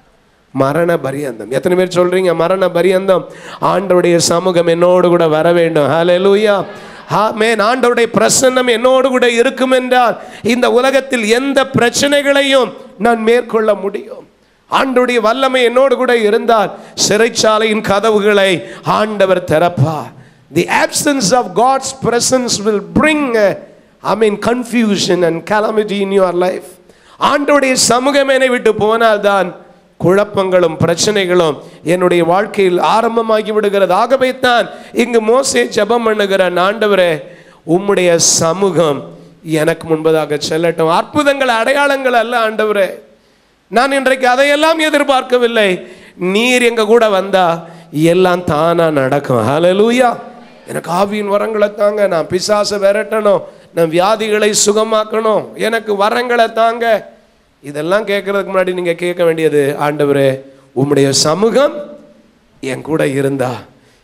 மரண பரியந்தம் எத்தனை பேர் சொல்றீங்க மரண பரியந்தம் ஆண்டவருடைய சமூகம் என்னோடு கூட வர வேண்டும் ஹalleluya ஆமென் ஆண்டவருடைய பிரசன்னம் என்னோடு கூட இருக்கும் என்றால் இந்த உலகத்தில் எந்த பிரச்சனைகளையும் நான் மேற்கொள்ள முடியும் ஆண்டவருடைய வல்லமை என்னோடு கூட இருந்தால் சிறைச்சாலையின் கதவுகளை ஆண்டவர் திறப்பார் தி absence of God's presence will bring uh, I mean confusion and calamity in your life ஆண்டவருடைய சமூகம் என்னை விட்டு போனால்தான் குழப்பங்களும் பிரச்சனைகளும் என்னுடைய வாழ்க்கையில் ஆரம்பமாகி விடுகிறது ஆகவே தான் இங்கு மோசே ஜெபம் பண்ணுகிறான் ஆண்டவரே உம்முடைய சமூகம் எனக்கு முன்பதாக செல்லட்டும் அற்புதங்கள் அடையாளங்கள் அல்ல ஆண்டவரே நான் இன்றைக்கு அதையெல்லாம் எதிர்பார்க்கவில்லை நீர் எங்க கூட வந்தா எல்லாம் தானா நடக்கும் ஹalleluya எனக்கு ஆவியின் வரங்களை தாங்க நான் பிசாசை விரட்டணும் நான் வியாதிகளை சுகமாக்கணும் எனக்கு வரங்களை தாங்க இதெல்லாம் கேட்கறதுக்கு முன்னாடி நீங்க கேட்க வேண்டியது ஆண்டவரே உம்முடைய சமூகம் என் கூட இருந்தா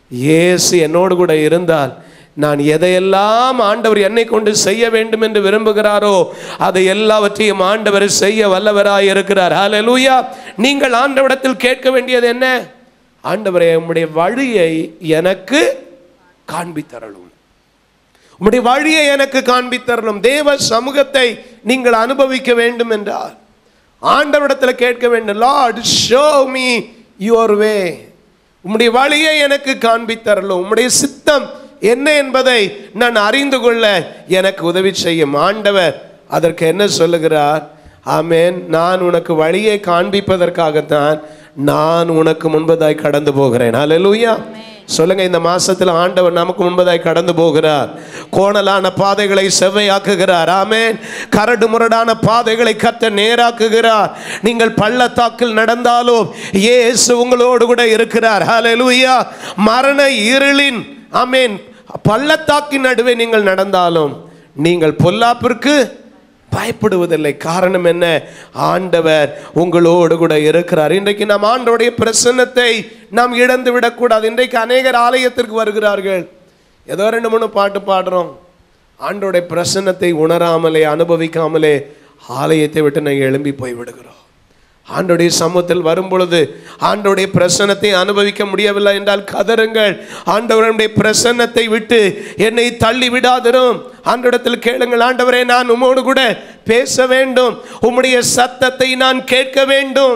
இயேசு என்னோடு கூட இருந்தால் நான் எதையெல்லாம் ஆண்டவர் என்னை கொண்டு செய்ய வேண்டும் என்று விரும்புகிறாரோ அதை எல்லாவற்றையும் ஆண்டவர் செய்ய வல்லவராய் இருக்கிறார் ஹalleluya நீங்கள் ஆண்டவரிடத்தில் கேட்க வேண்டியது என்ன ஆண்டவரே உம்முடைய வழியை எனக்கு காண்பித்தரலும் உம்முடைய வழியை எனக்கு காண்பித்தரலும் தேவ சமூகத்தை நீங்கள் அனுபவிக்க வேண்டும் என்றார் ஆண்டவரிடத்தில் கேட்க வேண்டும் Lord show me your way உம்முடைய வழியை எனக்கு காண்பித்தரலும் உம்முடைய சித்தம் என்ன என்பதை நான் அறிந்து கொள்ள எனக்கு உதவி செய்யும் ஆண்டவர் அதற்கு என்ன சொல்லுகிறார் ஆமென் நான் உனக்கு வழியை காண்பிப்பதற்காகத்தான் நான் உனக்கு முன்பதாய் கடந்து போகிறேன் ஹalleluya சொல்லுங்க இந்த மாசத்துல ஆண்டவர் நமக்கு முன்பதாய் கடந்து போகிறார் கோணலான பாதைகளை செவ்வையாக்குகிறார் ஆமென் கரடு முரடான பாதைகளை கத்த நேராக்குகிறார் நீங்கள் பள்ளத்தாக்கில் நடந்தாலும் இயேசு உங்களோடு கூட இருக்கிறார் ஹalleluya மரண இருளின் ஆமென் பள்ளத்தாக்கின் நடுவே நீங்கள் நடந்தாலும் நீங்கள் பொல்லாப்பிற்கு பயப்படுவதில்லை காரணம் என்ன ஆண்டவர் உங்களோடு கூட இருக்கிறார் இன்றைக்கு நாம் ஆண்டவருடைய பிரசன்னத்தை நாம் இழந்து விடக்கூடாது இன்றைக்கு அநேகர் ஆலயத்திற்கு வருகிறார்கள் ஏதோ ரெண்டு மூணு பாட்டு பாடுறோம் ஆண்டோடைய பிரசன்னத்தை உணராமலே அனுபவிக்காமலே ஆலயத்தை விட்டு நாங்கள் எழும்பி போய் விடுகிறோம் ஆண்டோடைய சமூகத்தில் வரும்பொழுது ஆண்டோடைய பிரசன்னத்தை அனுபவிக்க முடியவில்லை என்றால் கதறுங்கள் ஆண்டவருடைய பிரசன்னத்தை விட்டு என்னை தள்ளி விடாதிரும் ஆண்டோடத்தில் கேளுங்கள் ஆண்டவரே நான் உம்மோடு கூட பேச வேண்டும் உம்முடைய சத்தத்தை நான் கேட்க வேண்டும்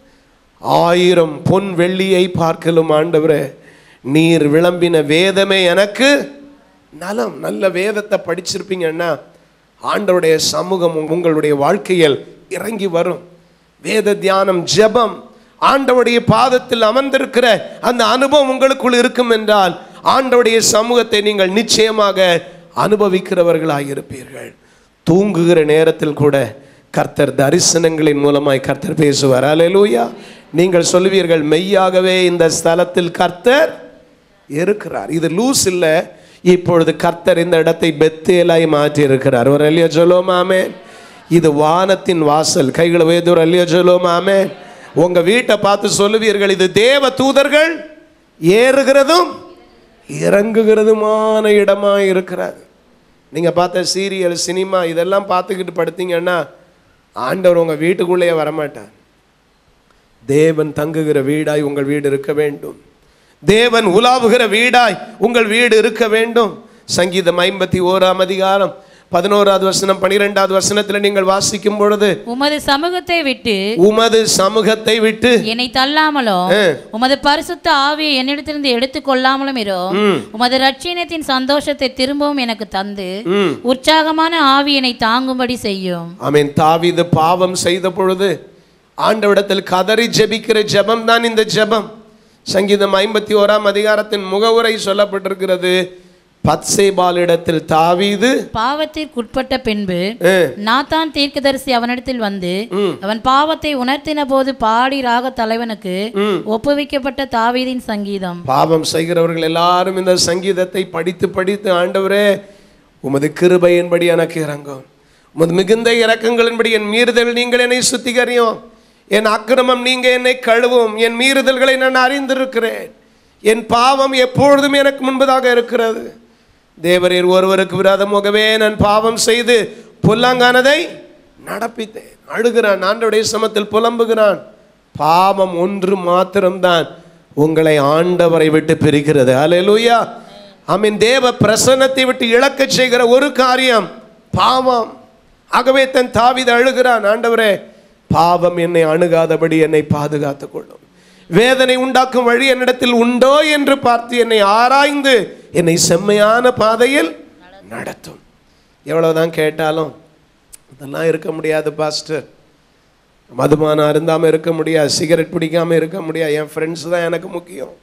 ஆயிரம் பொன் வெள்ளியை பார்க்கலும் ஆண்டவரே நீர் விளம்பின வேதமே எனக்கு நலம் நல்ல வேதத்தை படிச்சிருப்பீங்கன்னா ஆண்டவருடைய சமூகம் உங்களுடைய வாழ்க்கையில் இறங்கி வரும் வேத தியானம் ஜெபம் ஆண்டவருடைய பாதத்தில் அமர்ந்திருக்கிற அந்த அனுபவம் உங்களுக்குள் இருக்கும் என்றால் ஆண்டவருடைய சமூகத்தை நீங்கள் நிச்சயமாக அனுபவிக்கிறவர்களாக இருப்பீர்கள் தூங்குகிற நேரத்தில் கூட கர்த்தர் தரிசனங்களின் மூலமாய் கர்த்தர் பேசுவார் அல்லேலூயா நீங்கள் சொல்லுவீர்கள் மெய்யாகவே இந்த ஸ்தலத்தில் கர்த்தர் இருக்கிறார் இது லூஸ் இல்ல இப்பொழுது கர்த்தர் இந்த இடத்தை பெத்தேலாய் மாற்றி இருக்கிறார் ஒரு அல்லியா சொல்லுவோமாமே இது வானத்தின் வாசல் கைகளை உயர்த்தி ஒரு அல்லியா சொல்லுவோமாமே உங்க வீட்டை பார்த்து சொல்லுவீர்கள் இது தேவ தூதர்கள் ஏறுகிறதும் இறங்குகிறதுமான இடமா இருக்கிறார் நீங்க பார்த்த சீரியல் சினிமா இதெல்லாம் பார்த்துக்கிட்டு படுத்தீங்கன்னா ஆண்டவர் உங்க வீட்டுக்குள்ளேயே வரமாட்டார் தேவன் தங்குகிற வீடாய் உங்கள் வீடு இருக்க வேண்டும் தேவன் உலாவுகிற வீடாய் உங்கள் வீடு இருக்க வேண்டும் சங்கீதம் ஐம்பத்தி ஓராம் அதிகாரம் பதினோராவது வசனம் பனிரெண்டாவது வசனத்துல நீங்கள் வாசிக்கும் பொழுது உமது சமூகத்தை விட்டு உமது சமூகத்தை விட்டு என்னை தள்ளாமலும் ஆ. உமது பரிசுத்த ஆவியை என்னிடத்திலிருந்து எடுத்துக் கொள்ளாமலும் இரும் உமது ரட்சியத்தின் சந்தோஷத்தை திரும்பவும் எனக்கு தந்து உற்சாகமான ஆவி என்னை தாங்கும்படி செய்யும் ஆமென் தாவீது பாவம் செய்த பொழுது ஆண்டவிடத்தில் கதறி ஜெபிக்கிற ஜெபம் தான் இந்த ஜெபம் சங்கீதம் ஐம்பத்தி ஓராம் அதிகாரத்தின் முகவுரை சொல்லப்பட்டிருக்கிறது பத்சேபாலிடத்தில் தாவீது பாவத்திற்குட்பட்ட பின்பு ஆ, நாத்தான் தீர்க்கதரிசி அவனிடத்தில் வந்து அவன் பாவத்தை உணர்த்தின போது பாடி ராக தலைவனுக்கு ஒப்புவிக்கப்பட்ட தாவீதின் சங்கீதம் பாவம் செய்கிறவர்கள் எல்லாரும் இந்த சங்கீதத்தை படித்து படித்து ஆண்டவரே உமது கிருபையின்படி எனக்கு இறங்கும் உமது மிகுந்த இரக்கங்களின்படி என் மீறுதல் நீங்கள் என்னை சுத்திகரியும் என் அக்கிரமம் நீங்க என்னை கழுவும் என் மீறுதல்களை நான் அறிந்திருக்கிறேன் என் பாவம் எப்பொழுதும் எனக்கு முன்பதாக இருக்கிறது தேவரீர் ஒருவருக்கு விரோதமாகவே நான் பாவம் செய்து பொல்லாங்கானதை நடப்பித்தேன் அழுகிறான் ஆண்டவருடைய சமத்தில் புலம்புகிறான் பாவம் ஒன்று மாத்திரம்தான் உங்களை ஆண்டவரை விட்டு பிரிக்கிறது அல்லேலூயா ஆமீன் தேவ பிரசன்னத்தை விட்டு இழக்கச் செய்கிற ஒரு காரியம் பாவம் ஆகவே தன் தாவித அழுகிறான் ஆண்டவரே பாவம் என்னை அணுகாதபடி என்னை பாதுகாத்துக் கொள்ளும் வேதனை உண்டாக்கும் வழி என்னிடத்தில் உண்டோ என்று பார்த்து என்னை ஆராய்ந்து என்னை செம்மையான பாதையில் நடத்தும் எவ்வளவுதான் கேட்டாலும் இதெல்லாம் இருக்க முடியாது பாஸ்டர் மதுபானம் அருந்தாமல் இருக்க முடியாது சிகரெட் பிடிக்காம இருக்க முடியாது என் ஃப்ரெண்ட்ஸ் தான் எனக்கு முக்கியம்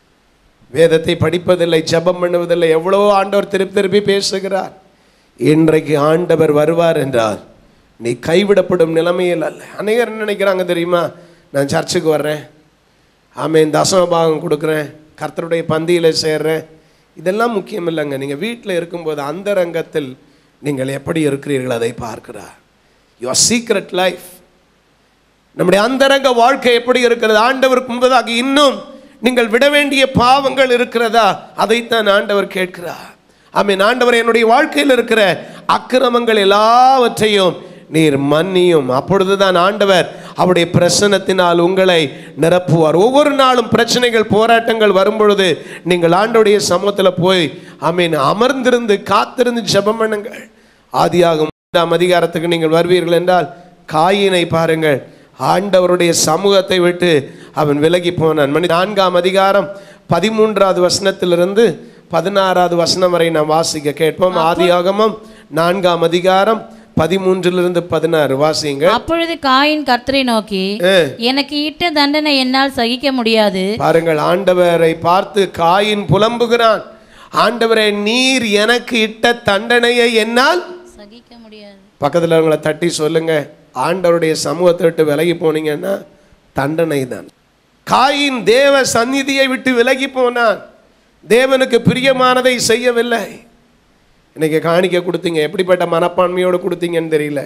வேதத்தை படிப்பதில்லை ஜெபம் பண்ணுவதில்லை எவ்வளோ ஆண்டவர் திருப்பி திருப்பி பேசுகிறார் இன்றைக்கு ஆண்டவர் வருவார் என்றால் நீ கைவிடப்படும் நிலைமையில் அல்ல அநேகர் என்ன நினைக்கிறாங்க தெரியுமா நான் சர்ச்சுக்கு வர்றேன் ஆமேன் தசம பாகம் கொடுக்குறேன் கர்த்தருடைய பந்தியில் சேர்றேன் இதெல்லாம் முக்கியம் இல்லைங்க நீங்கள் வீட்டில் இருக்கும்போது அந்த ரங்கத்தில் நீங்கள் எப்படி இருக்கிறீர்கள் அதை பார்க்கிறார் யுவர் சீக்ரெட் லைஃப் நம்முடைய அந்தரங்க வாழ்க்கை எப்படி இருக்கிறது ஆண்டவருக்கு முன்பதாக இன்னும் நீங்கள் விட வேண்டிய பாவங்கள் இருக்கிறதா அதைத்தான் ஆண்டவர் கேட்கிறார் ஆமென் ஆண்டவர் என்னுடைய வாழ்க்கையில் இருக்கிற அக்கிரமங்கள் எல்லாவற்றையும் நீர் மன்னியும் அப்பொழுதுதான் ஆண்டவர் அவருடைய பிரசன்னத்தினால் உங்களை நிரப்புவார் ஒவ்வொரு நாளும் பிரச்சனைகள் போராட்டங்கள் வரும்பொழுது நீங்கள் ஆண்டவருடைய சமூகத்தில் போய் ஆமீன் அமர்ந்திருந்து காத்திருந்து ஜெபம் பண்ணுங்கள் ஆதியாகும் மூன்றாம் அதிகாரத்துக்கு நீங்கள் வருவீர்கள் என்றால் காயினை பாருங்கள் ஆண்டவருடைய சமூகத்தை விட்டு அவன் விலகி போனான் மணி நான்காம் அதிகாரம் பதிமூன்றாவது வசனத்திலிருந்து பதினாறாவது வசனம் வரை நாம் வாசிக்க கேட்போம் ஆதியாகமம் நான்காம் அதிகாரம் பதிமூன்றிலிருந்து பதினாறு வாசிங்க அப்பொழுது காயின் கர்த்தரை நோக்கி ஆ. எனக்கு இட்ட தண்டனை என்னால் சகிக்க முடியாது பாருங்கள் ஆண்டவரை பார்த்து காயின் புலம்புகிறான் ஆண்டவரே நீர் எனக்கு இட்ட தண்டனையை என்னால் சகிக்க முடியாது பக்கத்தில் அவங்கள தட்டி சொல்லுங்க ஆண்டவருடைய சமூகத்தை விட்டு விலகி போனீங்கன்னா தண்டனை தான் காயின் தேவ சந்நிதியை விட்டு விலகி போனான் தேவனுக்கு பிரியமானதை செய்யவில்லை இன்னைக்கு காணிக்க கொடுத்தீங்க எப்படிப்பட்ட மனப்பான்மையோடு கொடுத்தீங்கன்னு தெரியல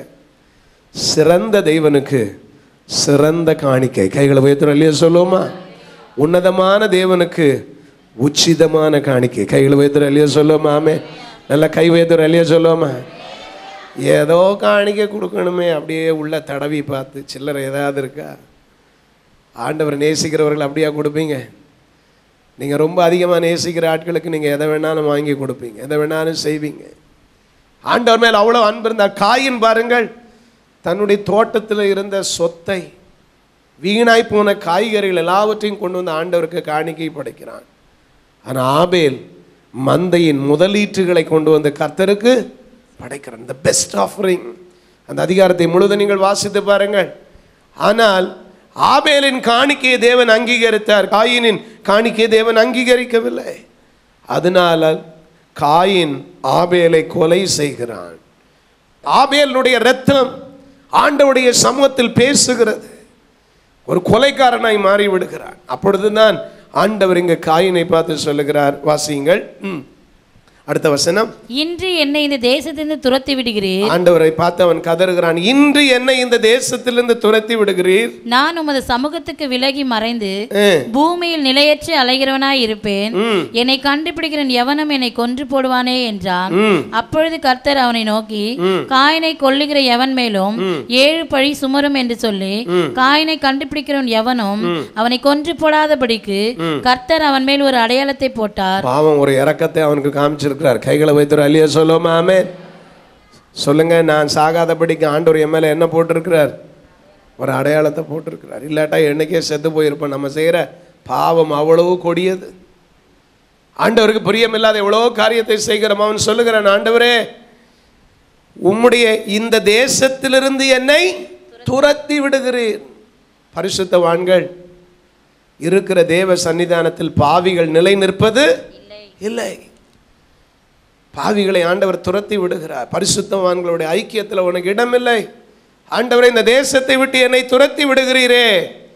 சிறந்த தெய்வனுக்கு சிறந்த காணிக்கை கைகளை உயர்த்துறோம் இல்லையா சொல்லுவோமா உன்னதமான தேவனுக்கு உச்சிதமான காணிக்கை கைகளை உயர்த்துறோம் இல்லையா சொல்லுவோமா ஆமே நல்லா கை உயர்த்துறோம் இல்லையா சொல்லுவோமா ஏதோ காணிக்க கொடுக்கணுமே அப்படியே உள்ள தடவி பார்த்து சில்லறை ஏதாவது இருக்கா ஆண்டவர் நேசிக்கிறவர்கள் அப்படியா கொடுப்பீங்க நீங்கள் ரொம்ப அதிகமாக நேசிக்கிற ஆட்களுக்கு நீங்கள் எதை வேணாலும் வாங்கி கொடுப்பீங்க எதை வேணாலும் செய்வீங்க ஆண்டவர் மேல் அவ்வளோ அன்பு இருந்தால் காயின் பாருங்கள் தன்னுடைய தோட்டத்தில் இருந்த சொத்தை வீணாய் போன காய்கறிகள் எல்லாவற்றையும் கொண்டு வந்து ஆண்டவருக்கு காணிக்கை படைக்கிறான் ஆனால் ஆபேல் மந்தையின் முதலீட்டுகளை கொண்டு வந்து கர்த்தருக்கு படைக்கிறான் த பெஸ்ட் ஆஃபரிங் அந்த அதிகாரத்தை முழுதும் நீங்கள் வாசித்து பாருங்கள் ஆனால் ஆபேலின் காணிக்கையை தேவன் அங்கீகரித்தார் காயினின் காணிக்கையை தேவன் அங்கீகரிக்கவில்லை அதனால காயின் ஆபேலை கொலை செய்கிறான் ஆபேலுடைய இரத்தம் ஆண்டவருடைய சமூகத்தில் பேசுகிறது ஒரு கொலைக்காரனாய் மாறி விடுகிறான் அப்பொழுதுதான் ஆண்டவர் இங்க காயினை பார்த்து சொல்லுகிறார் வாசியுங்கள் ம். அடுத்த வசனம் இன்று என்னை இந்த தேசத்திலிருந்து துரத்தி விடுகிறீர் ஆண்டவரை பார்த்து அவன் கதறுகிறான் இன்று என்னை இந்த தேசத்திலிருந்து துரத்தி விடுகிறீர் நான் உமது சமூகத்துக்கு விலகி மறைந்து ஆ. பூமியில் நிலையற்று அலைகிறவனாய் இருப்பேன் என்னை கண்டுபிடிக்கிற எவனும் என்னை கொன்று போடுவானே என்றான் அப்பொழுது கர்த்தர் அவனை நோக்கி காயினை கொல்லுகிற எவன் மேலும் ஏழு பழி சுமரும் என்று சொல்லி காயினை கண்டுபிடிக்கிறவன் எவனும் அவனை கொன்று போடாதபடிக்கு கர்த்தர் அவன் மேல் ஒரு அடையாளத்தை போட்டார் பாவம் ஒரு இறக்கத்தை அவனுக்கு காமிச்சிருக்கிறார் கைகளை வைத்து அழிய சொல்லுமா ஆமே சொல்லுங்க நான் சாகாதபடிக்கு ஆண்டவர் என் மேல என்ன போட்டிருக்கிறார் ஒரு அடையாளத்தை போட்டிருக்கிறார் இல்லாட்டா என்னைக்கே செத்து போயிருப்போம் நம்ம செய்யற பாவம் அவ்வளவு கொடியது ஆண்டவருக்கு பிரியமில்லாத எவ்வளோ காரியத்தை செய்கிறோம் அவன் சொல்லுகிறான் ஆண்டவரே உம்முடைய இந்த தேசத்திலிருந்து என்னை துரத்தி விடுகிறீர் பரிசுத்தவான்கள் இருக்கிற தேவ சன்னிதானத்தில் பாவிகள் நிலை நிற்பது இல்லை பாவிகளை ஆண்டவர் துரத்தி விடுகிறார் பரிசுத்தவான்களுடைய ஐக்கியத்தில் உனக்கு இடமில்லை ஆண்டவரை இந்த தேசத்தை விட்டு என்னை துரத்தி விடுகிறீரே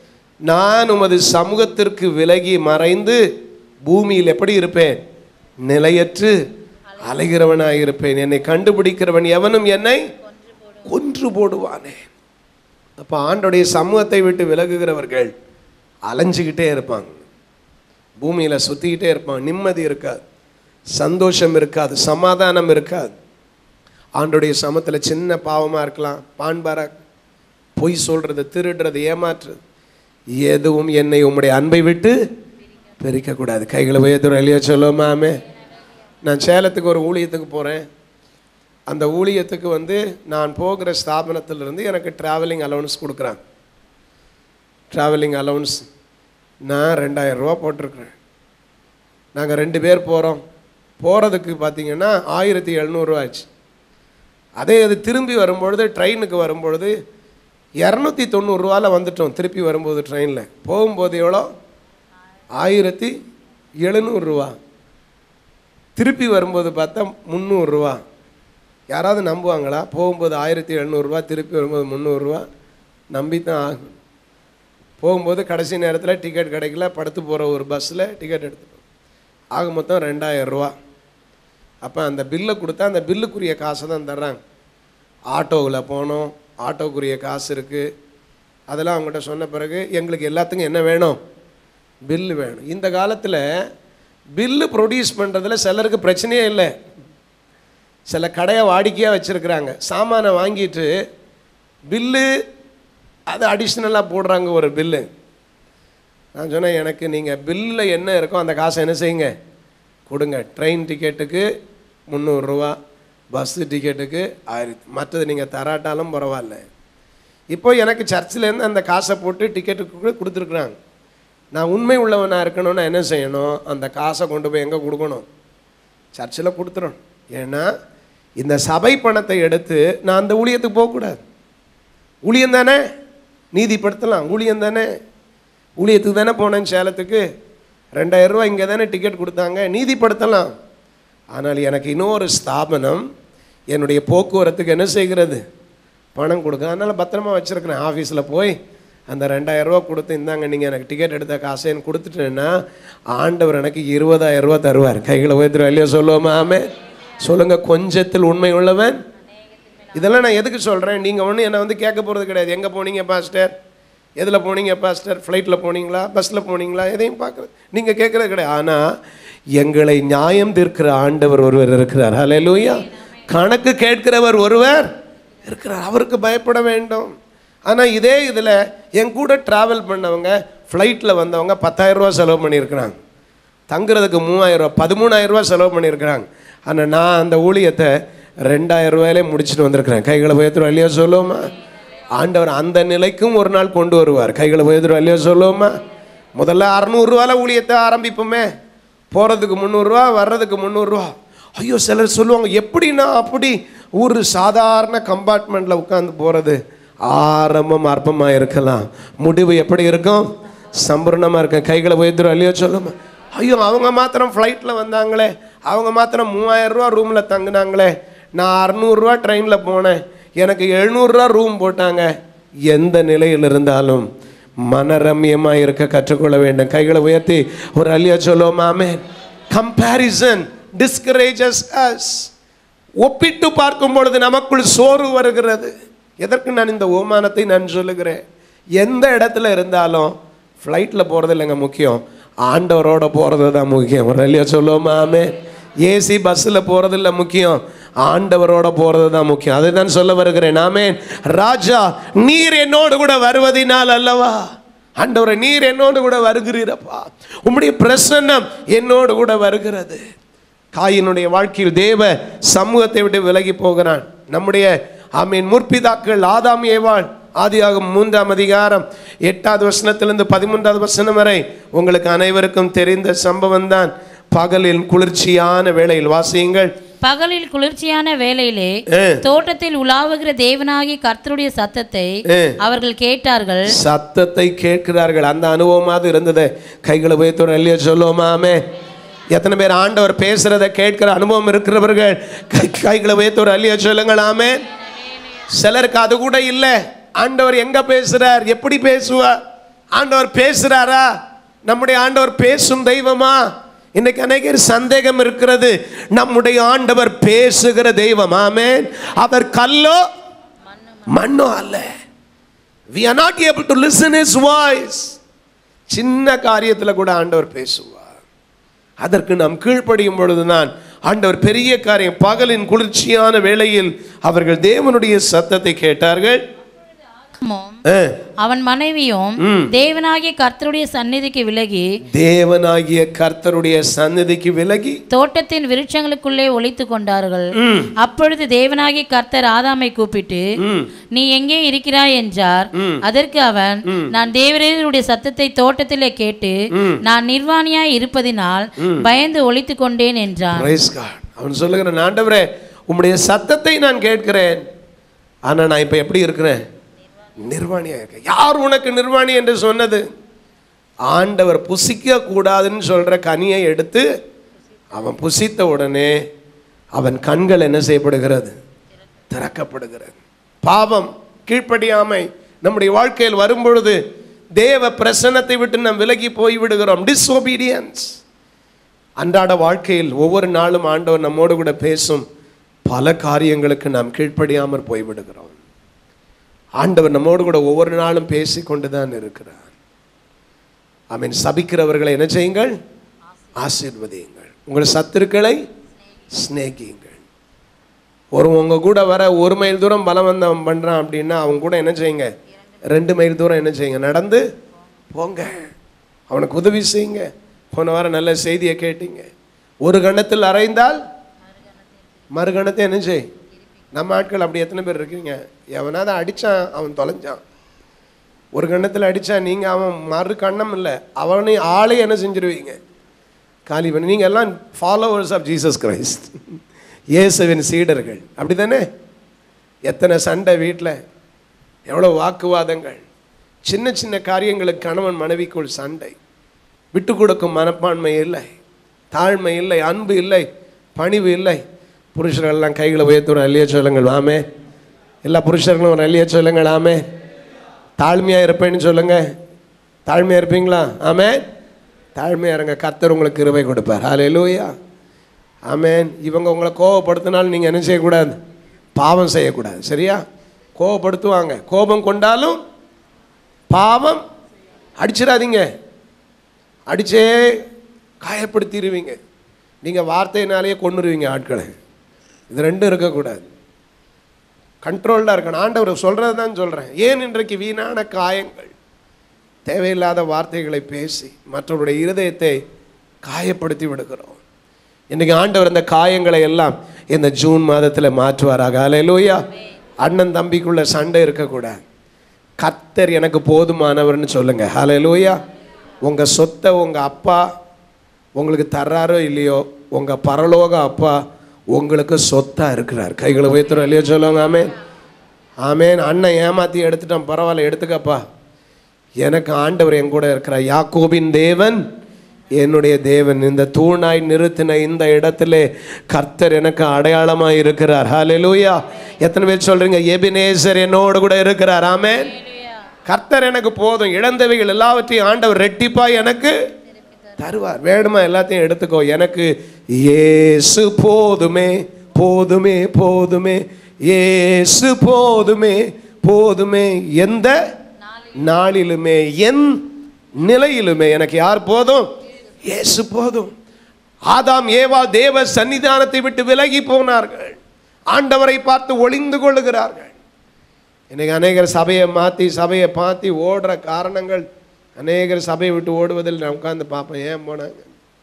நான் உமது சமூகத்திற்கு விலகி மறைந்து பூமியில் எப்படி இருப்பேன் நிலையற்று அலைகிறவனாய் இருப்பேன் என்னை கண்டுபிடிக்கிறவன் எவனும் என்னை கொன்று போடுவானே அப்போ ஆண்டோடைய சமூகத்தை விட்டு விலகுகிறவர்கள் அலைஞ்சிக்கிட்டே இருப்பாங்க பூமியில் சுற்றிக்கிட்டே இருப்பாங்க நிம்மதி இருக்காது சந்தோஷம் இருக்காது சமாதானம் இருக்காது ஆண்டுடைய சமத்தில் சின்ன பாவமாக இருக்கலாம் பான்பாரா பொய் சொல்கிறது திருடுறது ஏமாற்றுறது எதுவும் என்னை உம்முடைய அன்பை விட்டு பிரிக்கக்கூடாது கைகளை உயர்த்துற இல்லையா சொல்லுமாமே நான் சேலத்துக்கு ஒரு ஊழியத்துக்கு போகிறேன் அந்த ஊழியத்துக்கு வந்து நான் போகிற ஸ்தாபனத்திலிருந்து எனக்கு ட்ராவலிங் அலவன்ஸ் கொடுக்குறாங்க ட்ராவலிங் அலவன்ஸ் நான் ரெண்டாயிரம் ரூபா போட்டிருக்கிறேன் நாங்கள் ரெண்டு பேர் போகிறோம் போகிறதுக்கு பார்த்தீங்கன்னா ஆயிரத்தி எழுநூறுவா ஆச்சு அதே அது திரும்பி வரும்பொழுது ட்ரெயினுக்கு வரும்பொழுது இரநூத்தி தொண்ணூறுரூவாவில் வந்துட்டோம் திருப்பி வரும்போது ட்ரெயினில் போகும்போது எவ்வளோ ஆயிரத்தி எழுநூறுரூவா திருப்பி வரும்போது பார்த்தா முந்நூறுரூவா யாராவது நம்புவாங்களா போகும்போது ஆயிரத்தி எழுநூறுரூவா திருப்பி வரும்போது முந்நூறுரூவா நம்பி தான் ஆகும் போகும்போது கடைசி நேரத்தில் டிக்கெட் கிடைக்கல படுத்து போகிற ஒரு பஸ்ஸில் டிக்கெட் எடுத்துட்டோம் ஆக மொத்தம் ரெண்டாயிரம் ரூபா அப்போ அந்த பில்லை கொடுத்தா அந்த பில்லுக்குரிய காசை தான் தர்றாங்க ஆட்டோவில் போனோம் ஆட்டோக்குரிய காசு இருக்குது அதெல்லாம் அவங்ககிட்ட சொன்ன பிறகு எங்களுக்கு எல்லாத்துக்கும் என்ன வேணும் பில்லு வேணும் இந்த காலத்தில் பில்லு ப்ரொடியூஸ் பண்ணுறதுல சிலருக்கு பிரச்சனையே இல்லை சில கடையை வாடிக்கையாக வச்சுருக்குறாங்க சாமானை வாங்கிட்டு பில்லு அது அடிஷ்னலாக போடுறாங்க ஒரு பில்லு நான் சொன்னேன் எனக்கு நீங்கள் பில்லில் என்ன இருக்கோ அந்த காசை என்ன செய்யுங்க கொடுங்க ட்ரெயின் டிக்கெட்டுக்கு முந்நூறுரூவா பஸ்ஸு டிக்கெட்டுக்கு ஆயிரத்தி மற்றது நீங்கள் தராட்டாலும் பரவாயில்ல இப்போ எனக்கு சர்ச்சிலேருந்து அந்த காசை போட்டு டிக்கெட்டுக்கு கொடுத்துருக்குறாங்க நான் உண்மை உள்ளவனாக இருக்கணும்னா என்ன செய்யணும் அந்த காசை கொண்டு போய் எங்கே கொடுக்கணும் சர்ச்சில் கொடுத்துடணும் ஏன்னா இந்த சபை பணத்தை எடுத்து நான் அந்த ஊழியத்துக்கு போகக்கூடாது ஊழியம் தானே நீதிப்படுத்தலாம் ஊழியம் தானே ஊழியத்துக்கு தானே போனேன் சேலத்துக்கு ரெண்டாயிரம் ரூபா இங்கே தானே டிக்கெட் கொடுத்தாங்க நீதிப்படுத்தலாம் ஆனால் எனக்கு இன்னொரு ஸ்தாபனம் என்னுடைய போக்குவரத்துக்கு என்ன செய்கிறது பணம் கொடுக்க அதனால் பத்திரமா வச்சுருக்கிறேன் ஆஃபீஸில் போய் அந்த ரெண்டாயிரம் ரூபா கொடுத்து இந்தாங்க நீங்கள் எனக்கு டிக்கெட் எடுத்த காசேன்னு கொடுத்துட்டேன்னா ஆண்டவர் எனக்கு இருபதாயிரம் ரூபா தருவார் கைகளை உயர்த்துரு இல்லையோ சொல்லுவோமா ஆமே சொல்லுங்கள் கொஞ்சத்தில் உண்மை உள்ளவன் இதெல்லாம் நான் எதுக்கு சொல்கிறேன் நீங்கள் ஒன்றும் என்னை வந்து கேட்க போகிறது கிடையாது எங்கே போனீங்க பாஸ்டர் எதில் போனீங்க பாஸ்டர் ஃப்ளைட்டில் போனீங்களா பஸ்ஸில் போனீங்களா எதையும் பார்க்குறது நீங்கள் கேட்குறது கிடையாது ஆனால் எங்களை நியாயம் தீர்க்கிற ஆண்டவர் ஒருவர் இருக்கிறார் ஹalleluya கணக்கு கேட்கிறவர் ஒருவர் இருக்கிறார் அவருக்கு பயப்பட வேண்டும் ஆனால் இதே இதில் என் கூட ட்ராவல் பண்ணவங்க ஃப்ளைட்டில் வந்தவங்க பத்தாயிரம் ரூபா செலவு பண்ணியிருக்கிறாங்க தங்குறதுக்கு மூவாயிரம் ரூபா பதிமூணாயிரம் ரூபா செலவு பண்ணியிருக்கிறாங்க ஆனால் நான் அந்த ஊழியத்தை ரெண்டாயிரம் ரூபாயிலே முடிச்சுட்டு வந்திருக்கிறேன் கைகளை உயர்த்துறோம் இல்லையா சொல்லுவோமா ஆண்டவர் அந்த நிலைக்கும் ஒரு நாள் கொண்டு வருவார் கைகளை உயர்த்துறோம் இல்லையா சொல்லுவோமா முதல்ல அறநூறுரூவால ஊழியத்தை ஆரம்பிப்போமே போகிறதுக்கு முந்நூறுரூவா வர்றதுக்கு முந்நூறுரூவா ஐயோ சிலர் சொல்லுவாங்க எப்படின்னா அப்படி ஒரு சாதாரண கம்பார்ட்மெண்ட்டில் உட்காந்து போகிறது ஆரம்பம் அற்பமாக இருக்கலாம் முடிவு எப்படி இருக்கும் சம்பூர்ணமாக இருக்கும் கைகளை உயர்த்துறோம் இல்லையோ சொல்லுமா ஐயோ அவங்க மாத்திரம் ஃப்ளைட்டில் வந்தாங்களே அவங்க மாத்திரம் மூவாயிரம் ரூபா ரூமில் தங்குனாங்களே நான் அறநூறுரூவா ட்ரெயினில் போனேன் எனக்கு எழுநூறுரூவா ரூம் போட்டாங்க எந்த நிலையில் இருந்தாலும் மனரம்யமாக இருக்க கற்றுக்கொள்ள வேண்டும் கைகளை உயர்த்தி ஒரு அலியா சொல்லுவோம் ஆமே கம்பேரிசன் டிஸ்கரேஜஸ் அஸ் ஒப்பிட்டு பார்க்கும் பொழுது நமக்குள் சோர்வு வருகிறது எதற்கு நான் இந்த ஓமானத்தை நான் சொல்லுகிறேன் எந்த இடத்துல இருந்தாலும் ஃப்ளைட்டில் போகிறது இல்லைங்க முக்கியம் ஆண்டவரோட போகிறது தான் முக்கியம் ஒரு இல்லையா சொல்லுவோமா ஆமே ஏசி பஸ்ஸில் போகிறது இல்லை முக்கியம் ஆண்டவரோட போகிறது தான் முக்கியம் அதை தான் சொல்ல வருகிறேன் ஆமேன் ராஜா நீர் என்னோடு கூட வருவதினால் அல்லவா ஆண்டவரை நீர் என்னோடு கூட வருகிறீரப்பா உம்முடைய பிரசன்னம் என்னோடு கூட வருகிறது காயினுடைய வாழ்க்கையில் தேவ சமூகத்தை விட்டு விலகி போகிறான் நம்முடைய ஆமீன் முற்பிதாக்கள் ஆதாம் ஏவாள் ஆதியாகும் மூன்றாம் அதிகாரம் எட்டாவது வசனத்திலிருந்து பதிமூன்றாவது வசனம் வரை உங்களுக்கு அனைவருக்கும் தெரிந்த சம்பவம் தான் பகலில் குளிர்ச்சியான வேளையில் வாசியுங்கள் பகலில் குளிர்ச்சியான வேளையிலே ஆ. தோட்டத்தில் உலாவுகிற தேவனாகி கர்த்தருடைய சத்தத்தை ஆ. அவர்கள் கேட்டார்கள் சத்தத்தை கேட்கிறார்கள் அந்த அனுபவமாவது இருந்தது கைகளை உயர்த்தோட இல்லையா சொல்லுவோமாமே எத்தனை பேர் ஆண்டவர் பேசுறத கேட்கிற அனுபவம் இருக்கிறவர்கள் கை கைகளை உயர்த்தோட அல்லையா சொல்லுங்களாமே சிலருக்கு அது கூட இல்லை ஆண்டவர் எங்க பேசுறார் எப்படி பேசுவார் ஆண்டவர் பேசுறாரா நம்முடைய ஆண்டவர் பேசும் தெய்வமா இன்னைக்கு அநேகர் சந்தேகம் இருக்கிறது நம்முடைய ஆண்டவர் பேசுகிற தெய்வம் ஆமென் அவர் கல்லோ மண்ணோ அல்ல we are not able to listen his voice சின்ன காரியத்தில் கூட ஆண்டவர் பேசுவார் அதற்கு நாம் கீழ்ப்படியும் பொழுதுதான் ஆண்டவர் பெரிய காரியம் பகலின் குளிர்ச்சியான வேளையில் அவர்கள் தேவனுடைய சத்தத்தை கேட்டார்கள் ஆமாம். ஆ, அவன் மனைவியும் தேவனாகிய கர்த்தருடைய சந்நிதிக்கு விலகி தேவனாகிய கர்த்தருடைய சந்நிதிக்கு விலகி தோட்டத்தின் விருட்சங்களுக்குள்ளே ஒளித்து கொண்டார்கள் அப்பொழுது தேவனாகிய கர்த்தர் ஆதாமை கூப்பிட்டு நீ எங்கே இருக்கிறாய் என்றார் அதற்கு அவன் நான் தேவரேருடைய சத்தத்தை தோட்டத்திலே கேட்டு நான் நிர்வாணியாய் இருப்பதினால் பயந்து ஒளித்து கொண்டேன் என்றான் Praise God. அவன் சொல்லுகிறான் ஆண்டவரே உம்முடைய சத்தத்தை நான் கேட்கிறேன் ஆனா நான் இப்ப எப்படி இருக்கிறேன் நிர்வாணியா இருக்கேன் யார் உனக்கு நிர்வாணி என்று சொன்னது ஆண்டவர் புசிக்க கூடாதுன்னு சொல்ற கனியை எடுத்து அவன் புசித்த உடனே அவன் கண்கள் என்ன செய்யப்படுகிறது திறக்கப்படுகிறது பாவம் கீழ்ப்படியாமை நம்முடைய வாழ்க்கையில் வரும்பொழுது தேவ பிரசன்னத்தை விட்டு நாம் விலகி போய் விடுகிறோம் டிஸ்ஒபீடியன்ஸ் அன்றாட வாழ்க்கையில் ஒவ்வொரு நாளும் ஆண்டவர் நம்மோடு கூட பேசும் பல காரியங்களுக்கு நாம் கீழ்ப்படியாமற் போய்விடுகிறோம் ஆண்டவர் நம்மோடு கூட ஒவ்வொரு நாளும் பேசி கொண்டு தான் இருக்கிறார் ஐ மீன் சபிக்கிறவர்களை என்ன செய்யுங்கள் ஆசீர்வதியுங்கள் உங்கள் சத்துருக்களை சிநேகியுங்கள் ஒரு உங்க கூட வர ஒரு மைல் தூரம் பலவந்தம் பண்றான் அப்படின்னா அவங்க கூட என்ன செய்யுங்க ரெண்டு மைல் தூரம் என்ன செய்யுங்க நடந்து போங்க அவனுக்கு உதவி செய்யுங்க போன வாரம் நல்ல செய்தியை கேட்டீங்க ஒரு கணத்தில் அறைந்தால் மறுகணத்தை என்ன செய் நம்ம ஆட்கள் அப்படி எத்தனை பேர் இருக்கீங்க எவனாவது அடிச்சான் அவன் தொலைஞ்சான் ஒரு கண்ணத்தில் அடிச்சா நீங்க அவன் மறு கண்ணம் இல்லை அவனை ஆளே என்ன செஞ்சிருவீங்க காலி பண்ணி நீங்க எல்லாம் ஃபாலோவர்ஸ் ஆஃப் ஜீசஸ் கிரைஸ்ட் இயேசுவின் சீடர்கள் அப்படிதானே எத்தனை சண்டை வீட்டில் எவ்வளோ வாக்குவாதங்கள் சின்ன சின்ன காரியங்களுக்கு கணவன் மனைவிக்குள் சண்டை விட்டு கொடுக்கும் மனப்பான்மை இல்லை தாழ்மை இல்லை அன்பு இல்லை பணிவு இல்லை புருஷர்கள் எல்லாம் கைகளை உயர்த்துற அல்லைய சொல்லுங்கள் ஆமே எல்லா புருஷர்களும் ஒரு அல்லைய சொல்லுங்கள் ஆமே தாழ்மையாக இருப்பேன்னு சொல்லுங்க தாழ்மையாக இருப்பீங்களா ஆமே தாழ்மையாக இருங்க கர்த்தர் உங்களுக்கு கிருபை கொடுப்பார் ஹalleluya ஆமென் இவங்க உங்களை கோவப்படுத்தினாலும் நீங்கள் என்ன செய்யக்கூடாது பாவம் செய்யக்கூடாது சரியா கோவப்படுத்துவாங்க கோபம் கொண்டாலும் பாவம் அடிச்சிடாதீங்க அடிச்சே காயப்படுத்திடுவீங்க நீங்கள் வார்த்தையினாலேயே கொண்டுருவீங்க ஆட்களை இது ரெண்டும் இருக்கக்கூடாது கண்ட்ரோல்டாக இருக்கணும் ஆண்டவர் சொல்கிறது தான் சொல்கிறேன் ஏன் இன்றைக்கு வீணான காயங்கள் தேவையில்லாத வார்த்தைகளை பேசி மற்றவருடைய இருதயத்தை காயப்படுத்தி விடுகிறோம் இன்னைக்கு ஆண்டவர் இந்த காயங்களை எல்லாம் இந்த ஜூன் மாதத்தில் மாற்றுவாராக அலையலூயா அண்ணன் தம்பிக்குள்ள சண்டை இருக்கக்கூடாது கர்த்தர் எனக்கு போதுமானவர்னு சொல்லுங்க ஹalleluya உங்க சொத்தை உங்க அப்பா உங்களுக்கு தர்றாரோ இல்லையோ உங்க பரலோக அப்பா உங்களுக்கு சொத்தா இருக்கிறார் கைகளை உயர்த்துறோம் இல்லையோ சொல்லுவாங்க ஆமேன் ஆமேன் அண்ணன் ஏமாத்தி எடுத்துட்டான் பரவாயில்ல எடுத்துக்கப்பா எனக்கு ஆண்டவர் என் கூட இருக்கிறார் யாக்கோபின் தேவன் என்னுடைய தேவன் இந்த தூணாய் நிறுத்தின இந்த இடத்திலே கர்த்தர் எனக்கு அடையாளமாக இருக்கிறார் ஹalleluya எத்தனை பேர் சொல்றீங்க எபினேசர் என்னோடு கூட இருக்கிறார் ஆமென் கர்த்தர் எனக்கு போதும் இழந்தவைகள் எல்லாவற்றையும் ஆண்டவர் ரெட்டிப்பாய் எனக்கு தருவார் வேணுமா எல்லாத்தையும் எடுத்துக்கோ எனக்கு இயேசு போதுமே போதுமே போதுமே இயேசு போதுமே போதுமே எந்த நாளிலுமே என் நிலையிலுமே எனக்கு யார் போதும் இயேசு போதும் ஆதாம் ஏவா தேவ சன்னிதானத்தை விட்டு விலகி போனார்கள் ஆண்டவரை பார்த்து ஒளிந்து கொள்ளுகிறார்கள் இன்னைக்கு அநேகர் சபையை மாற்றி சபையை மாற்றி ஓடுற காரணங்கள் அநேகர் சபையை விட்டு ஓடுவதில் நான் உட்கார்ந்து பார்ப்பேன் ஏன் போனாங்க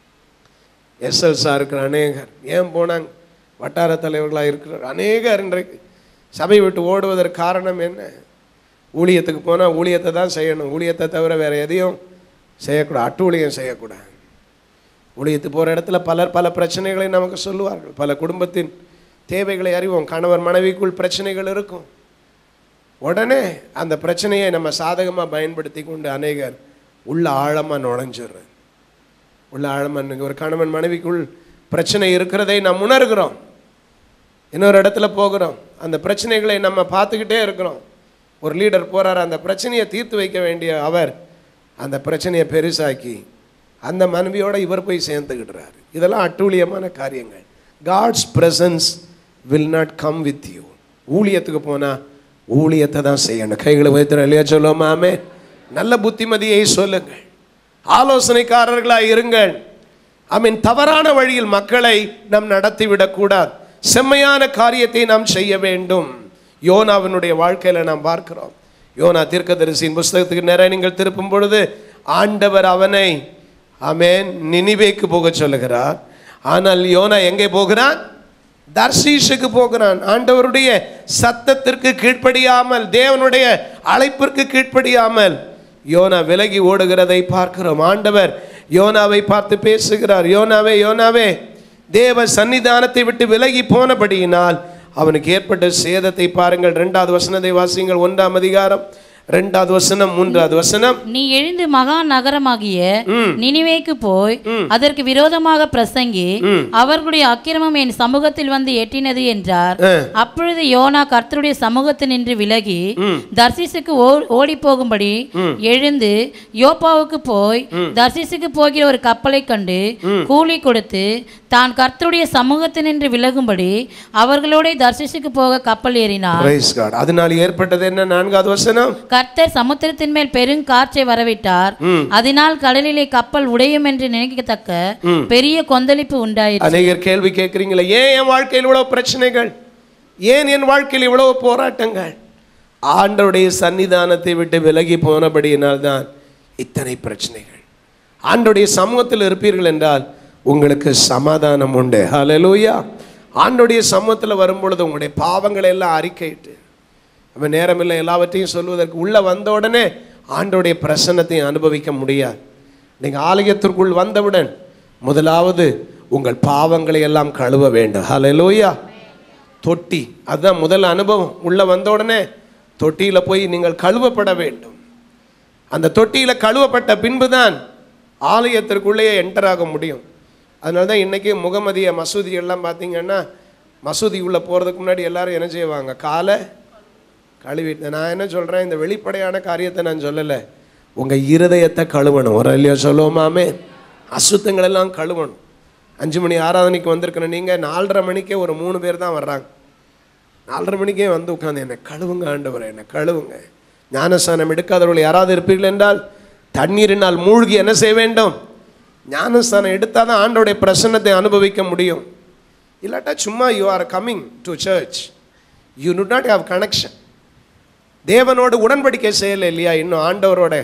எஸ்எல்ஸா இருக்கிற அநேகர் ஏன் போனாங்க வட்டார தலைவர்களாக இருக்கிற அநேகர் இன்றைக்கு சபையை விட்டு ஓடுவதற்கு காரணம் என்ன ஊழியத்துக்கு போனால் ஊழியத்தை தான் செய்யணும் ஊழியத்தை தவிர வேறு எதையும் செய்யக்கூடாது அட்டு ஊழியம் செய்யக்கூடாது ஊழியத்துக்கு போகிற இடத்துல பலர் பல பிரச்சனைகளை நமக்கு சொல்லுவார்கள் பல குடும்பத்தின் தேவைகளை அறிவோம் கணவர் மனைவிக்குள் பிரச்சனைகள் இருக்கும் உடனே அந்த பிரச்சனையை நம்ம சாதகமாக பயன்படுத்தி கொண்டு அநேகர் உள்ள ஆழமாக நுழைஞ்சிடுறது உள்ள ஆழமாக இன்னைக்கு ஒரு கணவன் மனைவிக்குள் பிரச்சனை இருக்கிறதை நாம் உணர்கிறோம் இன்னொரு இடத்துல போகிறோம் அந்த பிரச்சனைகளை நம்ம பார்த்துக்கிட்டே இருக்கிறோம் ஒரு லீடர் போறார் அந்த பிரச்சனையை தீர்த்து வைக்க வேண்டிய அவர் அந்த பிரச்சனையை பெருசாக்கி அந்த மனைவியோட இவர் போய் சேர்ந்துக்கிடுறாரு இதெல்லாம் அட்டூழியமான காரியங்கள் God's presence will not come with you ஊழியத்துக்கு போனால் ஊழியத்தை தான் செய்யணும் கைகளை வைத்து இல்லையா சொல்லுவோமாமே நல்ல புத்திமதியை சொல்லுங்கள் ஆலோசனைக்காரர்களாக இருங்கள் ஐ மீன் தவறான வழியில் மக்களை நாம் நடத்திவிடக்கூடாது செம்மையான காரியத்தை நாம் செய்ய வேண்டும் யோனாவினுடைய வாழ்க்கையில் நாம் பார்க்கிறோம் யோனா தீர்க்கதரிசியின் புஸ்தகத்துக்கு நேரம் நீங்கள் திருப்பும் பொழுது ஆண்டவர் அவனை ஆமென் நினிவேக்கு போக சொல்லுகிறார் ஆனால் யோனா எங்கே போகிறான் தர்ஷீஷுக்கு போகிறான் ஆண்டவருடைய சத்தத்திற்கு கீழ்ப்படியாமல் தேவனுடைய அழைப்பிற்கு கீழ்ப்படியாமல் யோனா விலகி ஓடுகிறதை பார்க்கிறோம் ஆண்டவர் யோனாவை பார்த்து பேசுகிறார் யோனாவே யோனாவே தேவ சன்னிதானத்தை விட்டு விலகி போனபடியினால் அவனுக்கு ஏற்பட்ட சேதத்தை பாருங்கள் ரெண்டாவது வசனத்தை வாசியுங்கள் ஒன்றாம் அதிகாரம் ரெண்டாவது வசனம் மூன்றாவது வசனம் நீ எழுந்து மகா நகரமாகிய நினிவேக்கு போய் அதற்கு விரோதமாக பிரசங்கி அவர்களுடைய அக்கிரமம் என் சமூகத்தில் வந்து எட்டினது என்றார் அப்பொழுது யோனா கர்த்தருடைய சமூகத்தில் நின்று விலகி தர்சிசுக்கு ஓடி போகும்படி எழுந்து யோப்பாவுக்கு போய் தர்சிசுக்கு போகிற ஒரு கப்பலை கண்டு கூலி கொடுத்து தான் கர்த்தருடைய சமூகத்தில் நின்று விலகும்படி அவர்களோட தர்சிசுக்கு போக கப்பல் ஏறினார் Praise God. அதனால் ஏற்பட்டது என்ன நான்காவது வசனம் கர்த்தர் சமுத்திரத்தின் மேல் பெருங்காற்றை வரவிட்டார் அதனால் கடலிலே கப்பல் உடையும் என்று நினைக்கத்தக்க பெரிய கொந்தளிப்பு உண்டாயிற்று அநேகர் கேள்வி கேட்குறீங்களே ஏன் என் வாழ்க்கையில் இவ்வளவு பிரச்சனைகள் ஏன் என் வாழ்க்கையில் இவ்வளவு போராட்டங்கள் ஆண்டவருடைய சன்னிதானத்தை விட்டு விலகி போனபடியினால் தான் இத்தனை பிரச்சனைகள் ஆண்டோடைய சமூகத்தில் இருப்பீர்கள் என்றால் உங்களுக்கு சமாதானம் உண்டு ஹalleluya ஆண்டோடைய சமூகத்தில் வரும்பொழுது உங்களுடைய பாவங்களை எல்லாம் அறிக்கையிட்டு நம்ம நேரமில்லை எல்லாவற்றையும் சொல்வதற்கு உள்ளே வந்த உடனே ஆண்டோடைய பிரசன்னத்தை அனுபவிக்க முடியாது நீங்கள் ஆலயத்திற்குள் வந்தவுடன் முதலாவது உங்கள் பாவங்களை எல்லாம் கழுவ வேண்டும் ஹalleluya தொட்டி அதுதான் முதல் அனுபவம் உள்ளே வந்த உடனே தொட்டியில் போய் நீங்கள் கழுவப்பட வேண்டும் அந்த தொட்டியில் கழுவப்பட்ட பின்புதான் ஆலயத்திற்குள்ளேயே என்டர் ஆக முடியும் அதனால தான் இன்றைக்கி முகமதிய மசூதி எல்லாம் பார்த்தீங்கன்னா மசூதி உள்ளே போகிறதுக்கு முன்னாடி எல்லாரும் என்ன செய்வாங்க காலை கழுவிட்டு நான் என்ன சொல்கிறேன் இந்த வெளிப்படையான காரியத்தை நான் சொல்லலை உங்கள் இருதயத்தை கழுவணும் ஒரு இல்லையா சொல்லுவோமாமே அசுத்தங்கள் எல்லாம் கழுவணும் அஞ்சு மணி ஆராதனைக்கு வந்திருக்கணும் நீங்கள் நாலரை மணிக்கே ஒரு மூணு பேர் தான் வர்றாங்க நாலரை மணிக்கே வந்து உட்காந்து என்னை கழுவுங்க ஆண்டவரை என்னை கழுவுங்க ஞானஸ்தானம் எடுக்காதவர்கள் யாராவது இருப்பீர்கள் என்றால் தண்ணீரினால் மூழ்கி என்ன செய்ய வேண்டும் ஞானஸ்தானம் எடுத்தால் தான் ஆண்டோடைய பிரசன்னத்தை அனுபவிக்க முடியும் இல்லாட்டா சும்மா you are coming to church you do not have connection தேவனோடு உடன்படிக்கை செய்யலை இல்லையா இன்னும் ஆண்டவரோட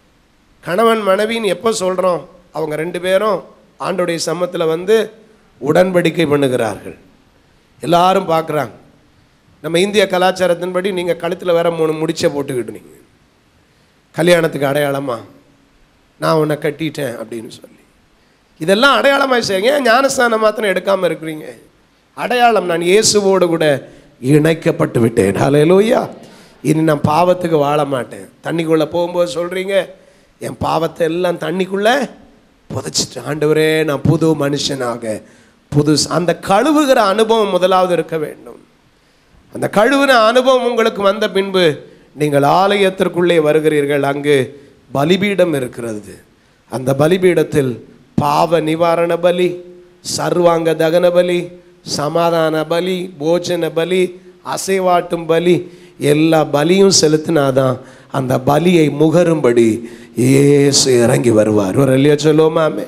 கணவன் மனைவின்னு எப்போ சொல்கிறோம் அவங்க ரெண்டு பேரும் ஆண்டோடைய சம்மத்தில் வந்து உடன்படிக்கை பண்ணுகிறார்கள் எல்லாரும் பார்க்குறாங்க நம்ம இந்திய கலாச்சாரத்தின்படி நீங்கள் கழுத்தில் வேற மூணு முடிச்சை போட்டுக்கிட்டு நீங்கள் கல்யாணத்துக்கு அடையாளமா நான் உன்னை கட்டிட்டேன் அப்படின்னு சொல்லி இதெல்லாம் அடையாளமாக செய்யுங்க ஏன் ஞானஸ்தானம் மாத்திரம் எடுக்காமல் இருக்கிறீங்க அடையாளம் நான் இயேசுவோடு கூட இணைக்கப்பட்டு விட்டேன் ஹalleluya இனி நான் பாவத்துக்கு வாழ மாட்டேன் தண்ணிக்குள்ளே போகும்போது சொல்கிறீங்க என் பாவத்தை எல்லாம் தண்ணிக்குள்ளே புதைச்சிட்டு ஆண்டவரே நான் புது மனுஷனாக புது அந்த கழுவுகிற அனுபவம் முதலாவது இருக்க வேண்டும் அந்த கழுவுன அனுபவம் உங்களுக்கு வந்த பின்பு நீங்கள் ஆலயத்திற்குள்ளே வருகிறீர்கள் அங்கு பலிபீடம் இருக்கிறது அந்த பலிபீடத்தில் பாவ நிவாரண பலி சர்வாங்க தகன பலி சமாதான பலி போஜன பலி அசைவாட்டும் பலி எல்லா பலியும் செலுத்தினாதான் அந்த பலியை முகரும்படி இயேசு இறங்கி வருவார் ஒரு இல்லையா சொல்லுவோமாமே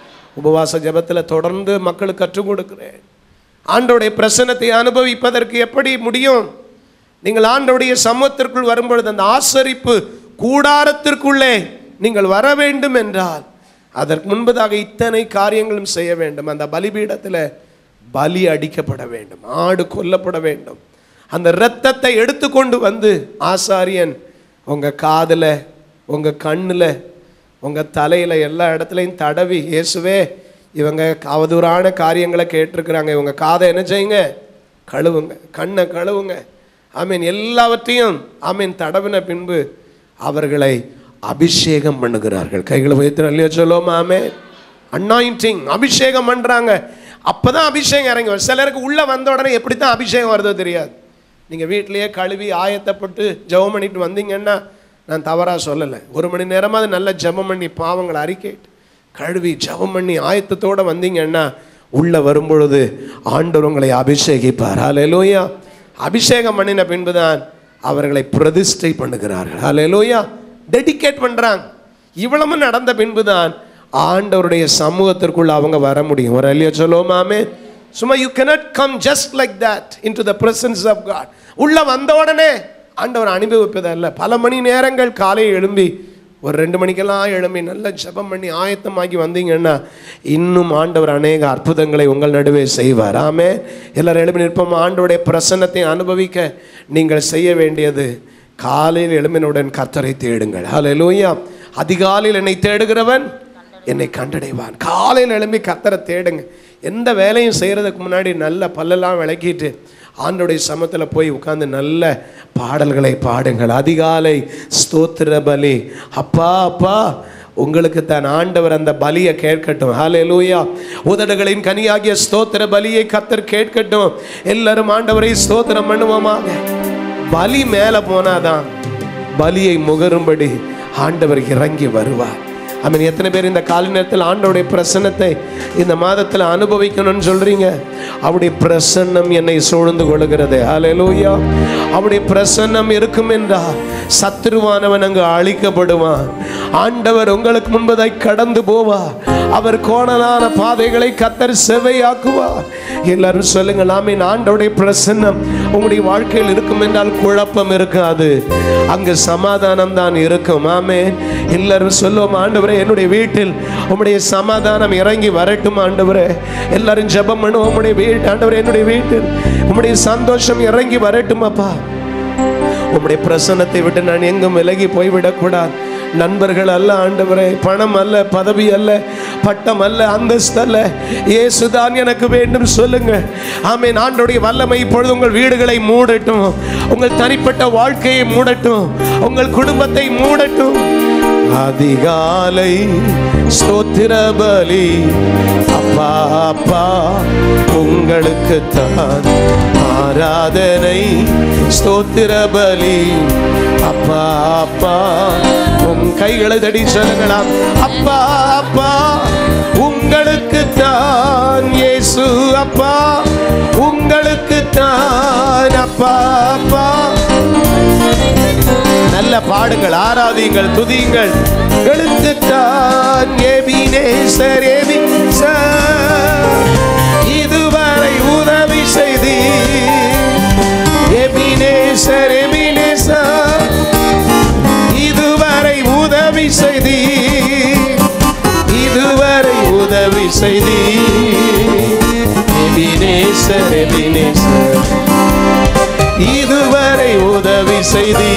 உபவாச ஜெபத்தில் தொடர்ந்து மக்களுக்கு கற்றுக் கொடுக்கிறேன் ஆண்டோடைய பிரசன்னத்தை அனுபவிப்பதற்கு எப்படி முடியும் நீங்கள் ஆண்டோடைய சமூகத்திற்குள் வரும்பொழுது அந்த ஆசரிப்பு கூடாரத்திற்குள்ளே நீங்கள் வர வேண்டும் என்றால் அதற்கு முன்பதாக இத்தனை காரியங்களும் செய்ய வேண்டும் அந்த பலிபீடத்தில் பலி அடிக்கப்பட வேண்டும் ஆடு கொல்லப்பட வேண்டும் அந்த இரத்தத்தை எடுத்துக்கொண்டு வந்து ஆசாரியன் உங்கள் காதில் உங்கள் கண்ணில் உங்கள் தலையில் எல்லா இடத்துலையும் தடவி இயேசுவே இவங்க அவதூறான காரியங்களை கேட்டிருக்கிறாங்க இவங்க காதை என்ன செய்யுங்க கழுவுங்க கண்ணை கழுவுங்க ஆமீன் எல்லாவற்றையும் ஆமீன் தடவின பின்பு அவர்களை அபிஷேகம் பண்ணுகிறார்கள் கைகளை வைத்து இல்லையா சொல்லுவோமா ஆமே அன்னாயிண்டிங் அபிஷேகம் பண்ணுறாங்க அப்பதான் அபிஷேகம் இறங்கி வரும் சிலருக்கு உள்ளே வந்த உடனே எப்படி தான் அபிஷேகம் வருதோ தெரியாது நீங்கள் வீட்டிலேயே கழுவி ஆயத்தப்பட்டு ஜெபம் பண்ணிட்டு வந்தீங்கன்னா நான் தவறாக சொல்லலை ஒரு மணி நேரமாவது நல்ல ஜெபம் பண்ணி பாவங்களை அறிக்கைட்டு கழுவி ஜெபம் பண்ணி ஆயத்தத்தோடு வந்தீங்கன்னா உள்ளே வரும்பொழுது ஆண்டவர் உங்களை அபிஷேகிப்பார் ஹalleluya அபிஷேகம் பண்ணின பின்புதான் அவர்களை பிரதிஷ்டை பண்ணுகிறார்கள் ஹalleluya டெடிகேட் பண்ணுறாங்க இவ்வளவு நடந்த பின்புதான் ஆண்டவருடைய சமூகத்திற்குள்ள அவங்க வர முடியும் ஒரு அல்லையா சொல்லுவோமாமே சும்மா you cannot come just like that into the presence of God உள்ள வந்த உடனே ஆண்டவர் அனுபவிப்பதல்ல பல மணி நேரங்கள் காலையில் எழும்பி ஒரு ரெண்டு மணிக்கெல்லாம் எழும்பி நல்ல ஜெபம் பண்ணி ஆயத்தமாகி வந்தீங்கன்னா இன்னும் ஆண்டவர் அநேக அற்புதங்களை உங்கள் நடுவே செய்வார் ஆமே எல்லாரும் எழுப்பி நிற்போம் ஆண்டவருடைய பிரசன்னத்தை அனுபவிக்க நீங்கள் செய்ய வேண்டியது காலையில் எழும்பினுடன் கர்த்தரை தேடுங்கள் ஹalleluya அதிகாலையில் என்னை தேடுகிறவன் என்னை கண்டடைவான் காலையில் எழும்பி கர்த்தரை தேடுங்க எந்த வேலையும் செய்கிறதுக்கு முன்னாடி நல்ல பல்லெல்லாம் விளக்கிட்டு ஆண்டோடைய சமத்தில் போய் உட்கார்ந்து நல்ல பாடல்களை பாடுங்கள் அதிகாலை ஸ்தோத்திர பலி அப்பா அப்பா உங்களுக்கு தான் ஆண்டவர் அந்த பலியை கேட்கட்டும் ஹalleluya உதடுகளின் கனியாகிய ஸ்தோத்திர பலியை கத்தர் கேட்கட்டும் எல்லாரும் ஆண்டவரை ஸ்தோத்திரம் பண்ணுவோமாக பலி மேலே போனாதான் பலியை முகரும்படி ஆண்டவர் இறங்கி வருவார் ஆமீன் எத்தனை பேர் இந்த கால நேரத்தில் ஆண்டவருடைய பிரசன்னத்தை இந்த மாதத்தில் அனுபவிக்கணும்னு சொல்றீங்க அவருடைய பிரசன்னம் என்னை சூழ்ந்து கொள்கிறது ஹalleluya அவருடைய பிரசன்னம் இருக்கும் என்றால் சத்துருவானவன் அங்கு அழிக்கப்படுவான் ஆண்டவர் உங்களுக்கு முன்பதாய் கடந்து போவார் அவர் கோணலான பாதைகளை கத்தர் செவையாக்குவார் எல்லாரும் சொல்லுங்கள் ஆமீன் ஆண்டவருடைய பிரசன்னம் உங்களுடைய வாழ்க்கையில் இருக்கும் என்றால் குழப்பம் இருக்காது அங்கு சமாதானம் தான் இருக்கும் ஆமேன் எல்லாரும் சொல்லுவோம் ஆண்டவரே என்னுடைய வீட்டில் உம்முடைய சமாதானம் இறங்கி வரட்டும் ஆண்டவரே எல்லாரும் ஜெபம் பண்ணுவோம் உம்முடைய வீட்டு ஆண்டவரே என்னுடைய வீட்டில் உம்முடைய சந்தோஷம் இறங்கி வரட்டும் அப்பா உம்முடைய பிரசன்னத்தை விட்டு நான் எங்கும் விலகி போய்விடக்கூடாது நண்பர்கள் அல்ல ஆண்டவரே பணம் அல்ல பதவி அல்ல பட்டம் அல்ல அந்தஸ்து அல்ல இயேசுதான் எனக்கு வேண்டும் சொல்லுங்க ஆமென் ஆண்டோடைய வல்லமை இப்பொழுது உங்கள் வீடுகளை மூடட்டும் உங்கள் தனிப்பட்ட வாழ்க்கையை மூடட்டும் உங்கள் குடும்பத்தை மூடட்டும் அதிகாலை ஸ்தோத்திர பலி அப்பா அப்பா உங்களுக்கு தான் ஆராதனை ஸ்தோத்திர பலி அப்பா அப்பா உன் கைகளை தடி சொல்லுங்களாம் அப்பா அப்பா உங்களுக்கு தான் இயேசு அப்பா உங்களுக்கு தான் அப்பா அப்பா நல்ல பாடுங்கள் ஆராதியுங்கள் துதியுங்கள் எழுத்துத்தான் ஏபினேசர் ஏபினேசர் இதுவரை உதவி செய்தி எபினேசர் எபினேசர் இதுவரை உதவி செய்தி இதுவரை உதவி செய்தி எபினேசர் எபினேசர் இதுவரை உதவி செய்தி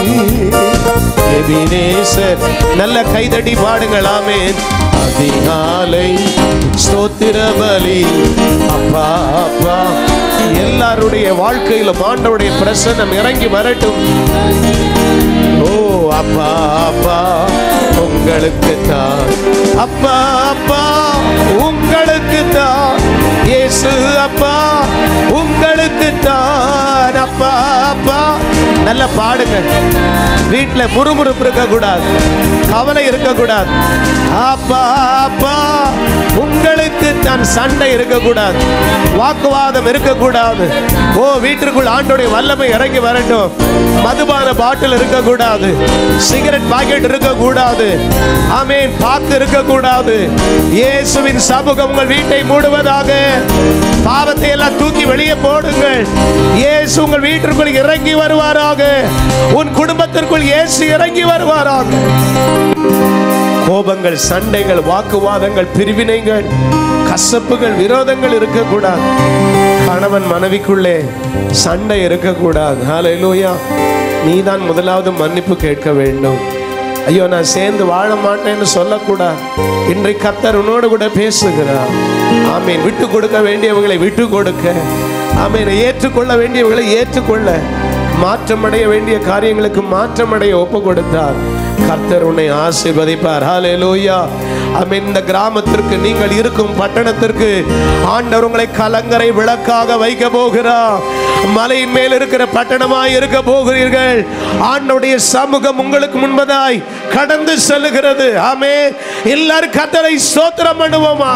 எபினேசர் நல்ல கைதடி பாடுங்களாமே அதிகாலை ஸ்தோத்திர பலி அப்பா அப்பா எல்லாருடைய வாழ்க்கையிலும் ஆண்டவருடைய பிரசன்னம் இறங்கி வரட்டும் ஓ அப்பா அப்பா உங்களுக்கு தான் அப்பா அப்பா உங்களுக்கு தான் இயேசு அப்பா உங்களுக்கு தான் அப்பா அப்பா நல்ல பாடுங்க வீட்டுல முறுமுறுப்பு இருக்கக்கூடாது கவலை இருக்கக்கூடாது அப்பா அப்பா உங்களுக்கு நான் சண்டை இருக்கக்கூடாது வாக்குவாதம் இருக்கக்கூடாது ஓ வீட்டிற்குள் ஆண்டோடைய வல்லமை இறங்கி வரட்டும் மதுபான பாட்டில் இருக்கக்கூடாது சிகரெட் பாக்கெட் இருக்கக்கூடாது ஆமேன் பாக்கு இருக்கக்கூடாது இயேசுவின் சமூகம் உங்கள் வீட்டை மூடுவதாக பாவத்தை எல்லாம் தூக்கி வெளியே போடுங்கள் இயேசு உங்கள் வீட்டிற்குள் இறங்கி வருவாராக உன் குடும்பத்திற்குள் இயேசு இறங்கி வருவாராக கோபங்கள் சண்டைகள் வாக்குவாதங்கள் பிரிவினைகள் கசப்புகள் விரோதங்கள் இருக்கக்கூடாது கணவன் மனைவிக்குள்ளே சண்டை இருக்கக்கூடாது ஹalleluya நீதான் முதலாவது மன்னிப்பு கேட்க வேண்டும் ஐயோ நான் சேர்ந்து வாழ மாட்டேன்னு சொல்லக்கூடாது இன்றைக்கு கர்த்தர் உன்னோடு கூட பேசுகிறார் ஆமீன் விட்டு கொடுக்க வேண்டியவங்களை விட்டு கொடுக்க ஆமீன் ஏற்றுக்கொள்ள வேண்டியவங்களை ஏற்றுக்கொள்ள மாற்றமடைய வேண்டிய காரியங்களுக்கு மாற்றமடைய ஒப்பு கொடுத்தார் கர்த்தர் உன்னை ஆசீர்வதிப்பார் ஹalleluya ஆமென் இந்த கிராமத்திற்கு நீங்கள் இருக்கும் பட்டணத்திற்கு ஆண்டவர் உங்களை கலங்கரை விளக்காக வைக்க போகிறார் மலையின் மேல் இருக்கிற பட்டணமாய் இருக்க போகிறீர்கள் ஆண்டவருடைய சமூகம் உங்களுக்கு முன்பதாய் கடந்து செல்லுகிறது ஆமே எல்லாரும் கர்த்தரை ஸ்தோத்திரம் பண்ணுவோமா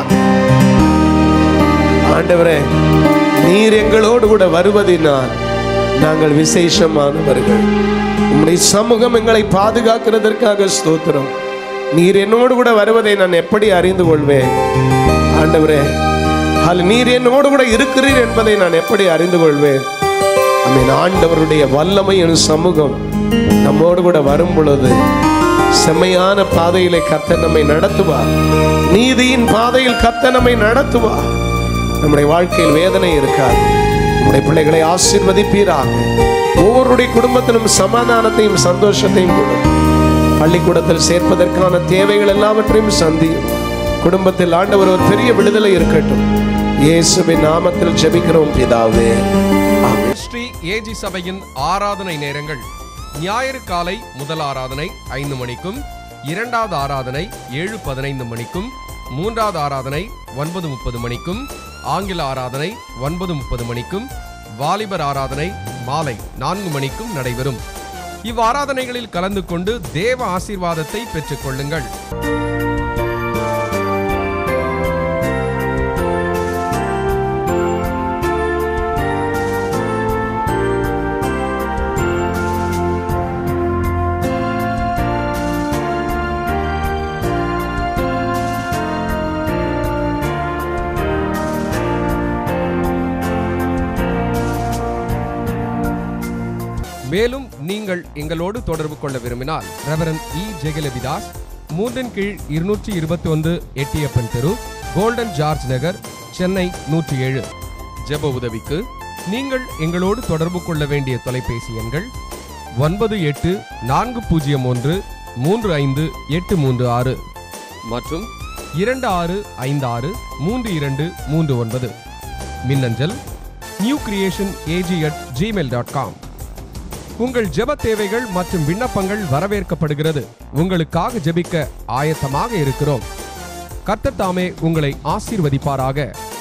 ஆண்டவரே நீர் எங்களோடு கூட வருவதினால் நாங்கள் விசேஷமானவர்கள் உம்முடைய சமூகம் எங்களை பாதுகாக்கிறதற்காக ஸ்தோத்திரம் நீர் என்னோடு கூட வருவதை நான் எப்படி அறிந்து கொள்வேன் ஆண்டவரே அல்ல நீர் என்னோடு கூட இருக்கிறீர் என்பதை நான் எப்படி அறிந்து கொள்வேன் அமீன் ஆண்டவருடைய வல்லமை என் சமூகம் நம்மோடு கூட வரும் பொழுது செம்மையான பாதையிலே கத்த நம்மை நடத்துவார் நீதியின் பாதையில் கத்த நம்மை நடத்துவார் நம்முடைய வாழ்க்கையில் வேதனை இருக்காது நம்முடைய பிள்ளைகளை ஆசீர்வதிப்பீராக ஒவ்வொருடைய குடும்பத்திலும் சமாதானத்தையும் சந்தோஷத்தையும் கொடு பள்ளிக்கூடத்தில் சேர்ப்பதற்கான தேவைகள் எல்லாவற்றையும் சந்தியும் குடும்பத்தில் ஆண்டவர் ஒரு பெரிய விடுதலை இருக்கட்டும் இயேசுவின் நாமத்தில் ஜெபிக்கிறோம் பிதாவே ஆமென். ஸ்ரீ ஏஜி சபையின் ஆராதனை நேரங்கள் ஞாயிறு காலை முதல் ஆராதனை ஐந்து மணிக்கும் இரண்டாவது ஆராதனை ஏழு பதினைந்து மணிக்கும் மூன்றாவது ஆராதனை ஒன்பது முப்பது மணிக்கும் ஆங்கில ஆராதனை ஒன்பது முப்பது மணிக்கும் வாலிபர் ஆராதனை மாலை நான்கு மணிக்கும் நடைபெறும் இவ்வாராதனைகளில் கலந்து கொண்டு தேவ ஆசீர்வாதத்தை பெற்றுக் கொள்ளுங்கள் மேலும் நீங்கள் எங்களோடு தொடர்பு கொள்ள விரும்பினால் ரெவரன் இ ஜெகலபிதாஸ் மூன்றின் கீழ் இருநூற்றி இருபத்தி ஒன்று எட்டியப்பன் தெரு கோல்டன் ஜார்ஜ் நகர் சென்னை நூற்றி ஏழு ஜெப உதவிக்கு நீங்கள் எங்களோடு தொடர்பு கொள்ள வேண்டிய தொலைபேசி எண்கள் ஒன்பது எட்டு நான்கு பூஜ்ஜியம் ஒன்று மூன்று ஐந்து எட்டு மூன்று ஆறு மற்றும் இரண்டு ஆறு ஐந்து ஆறு மூன்று இரண்டு மூன்று ஒன்பது மின்னஞ்சல் new creation AG at Gmail dot com உங்கள் ஜெப தேவைகள் மற்றும் விண்ணப்பங்கள் வரவேற்கப்படுகிறது உங்களுக்காக ஜெபிக்க ஆயத்தமாக இருக்கிறோம் கர்த்தர் தாமே உங்களை ஆசீர்வதிப்பாராக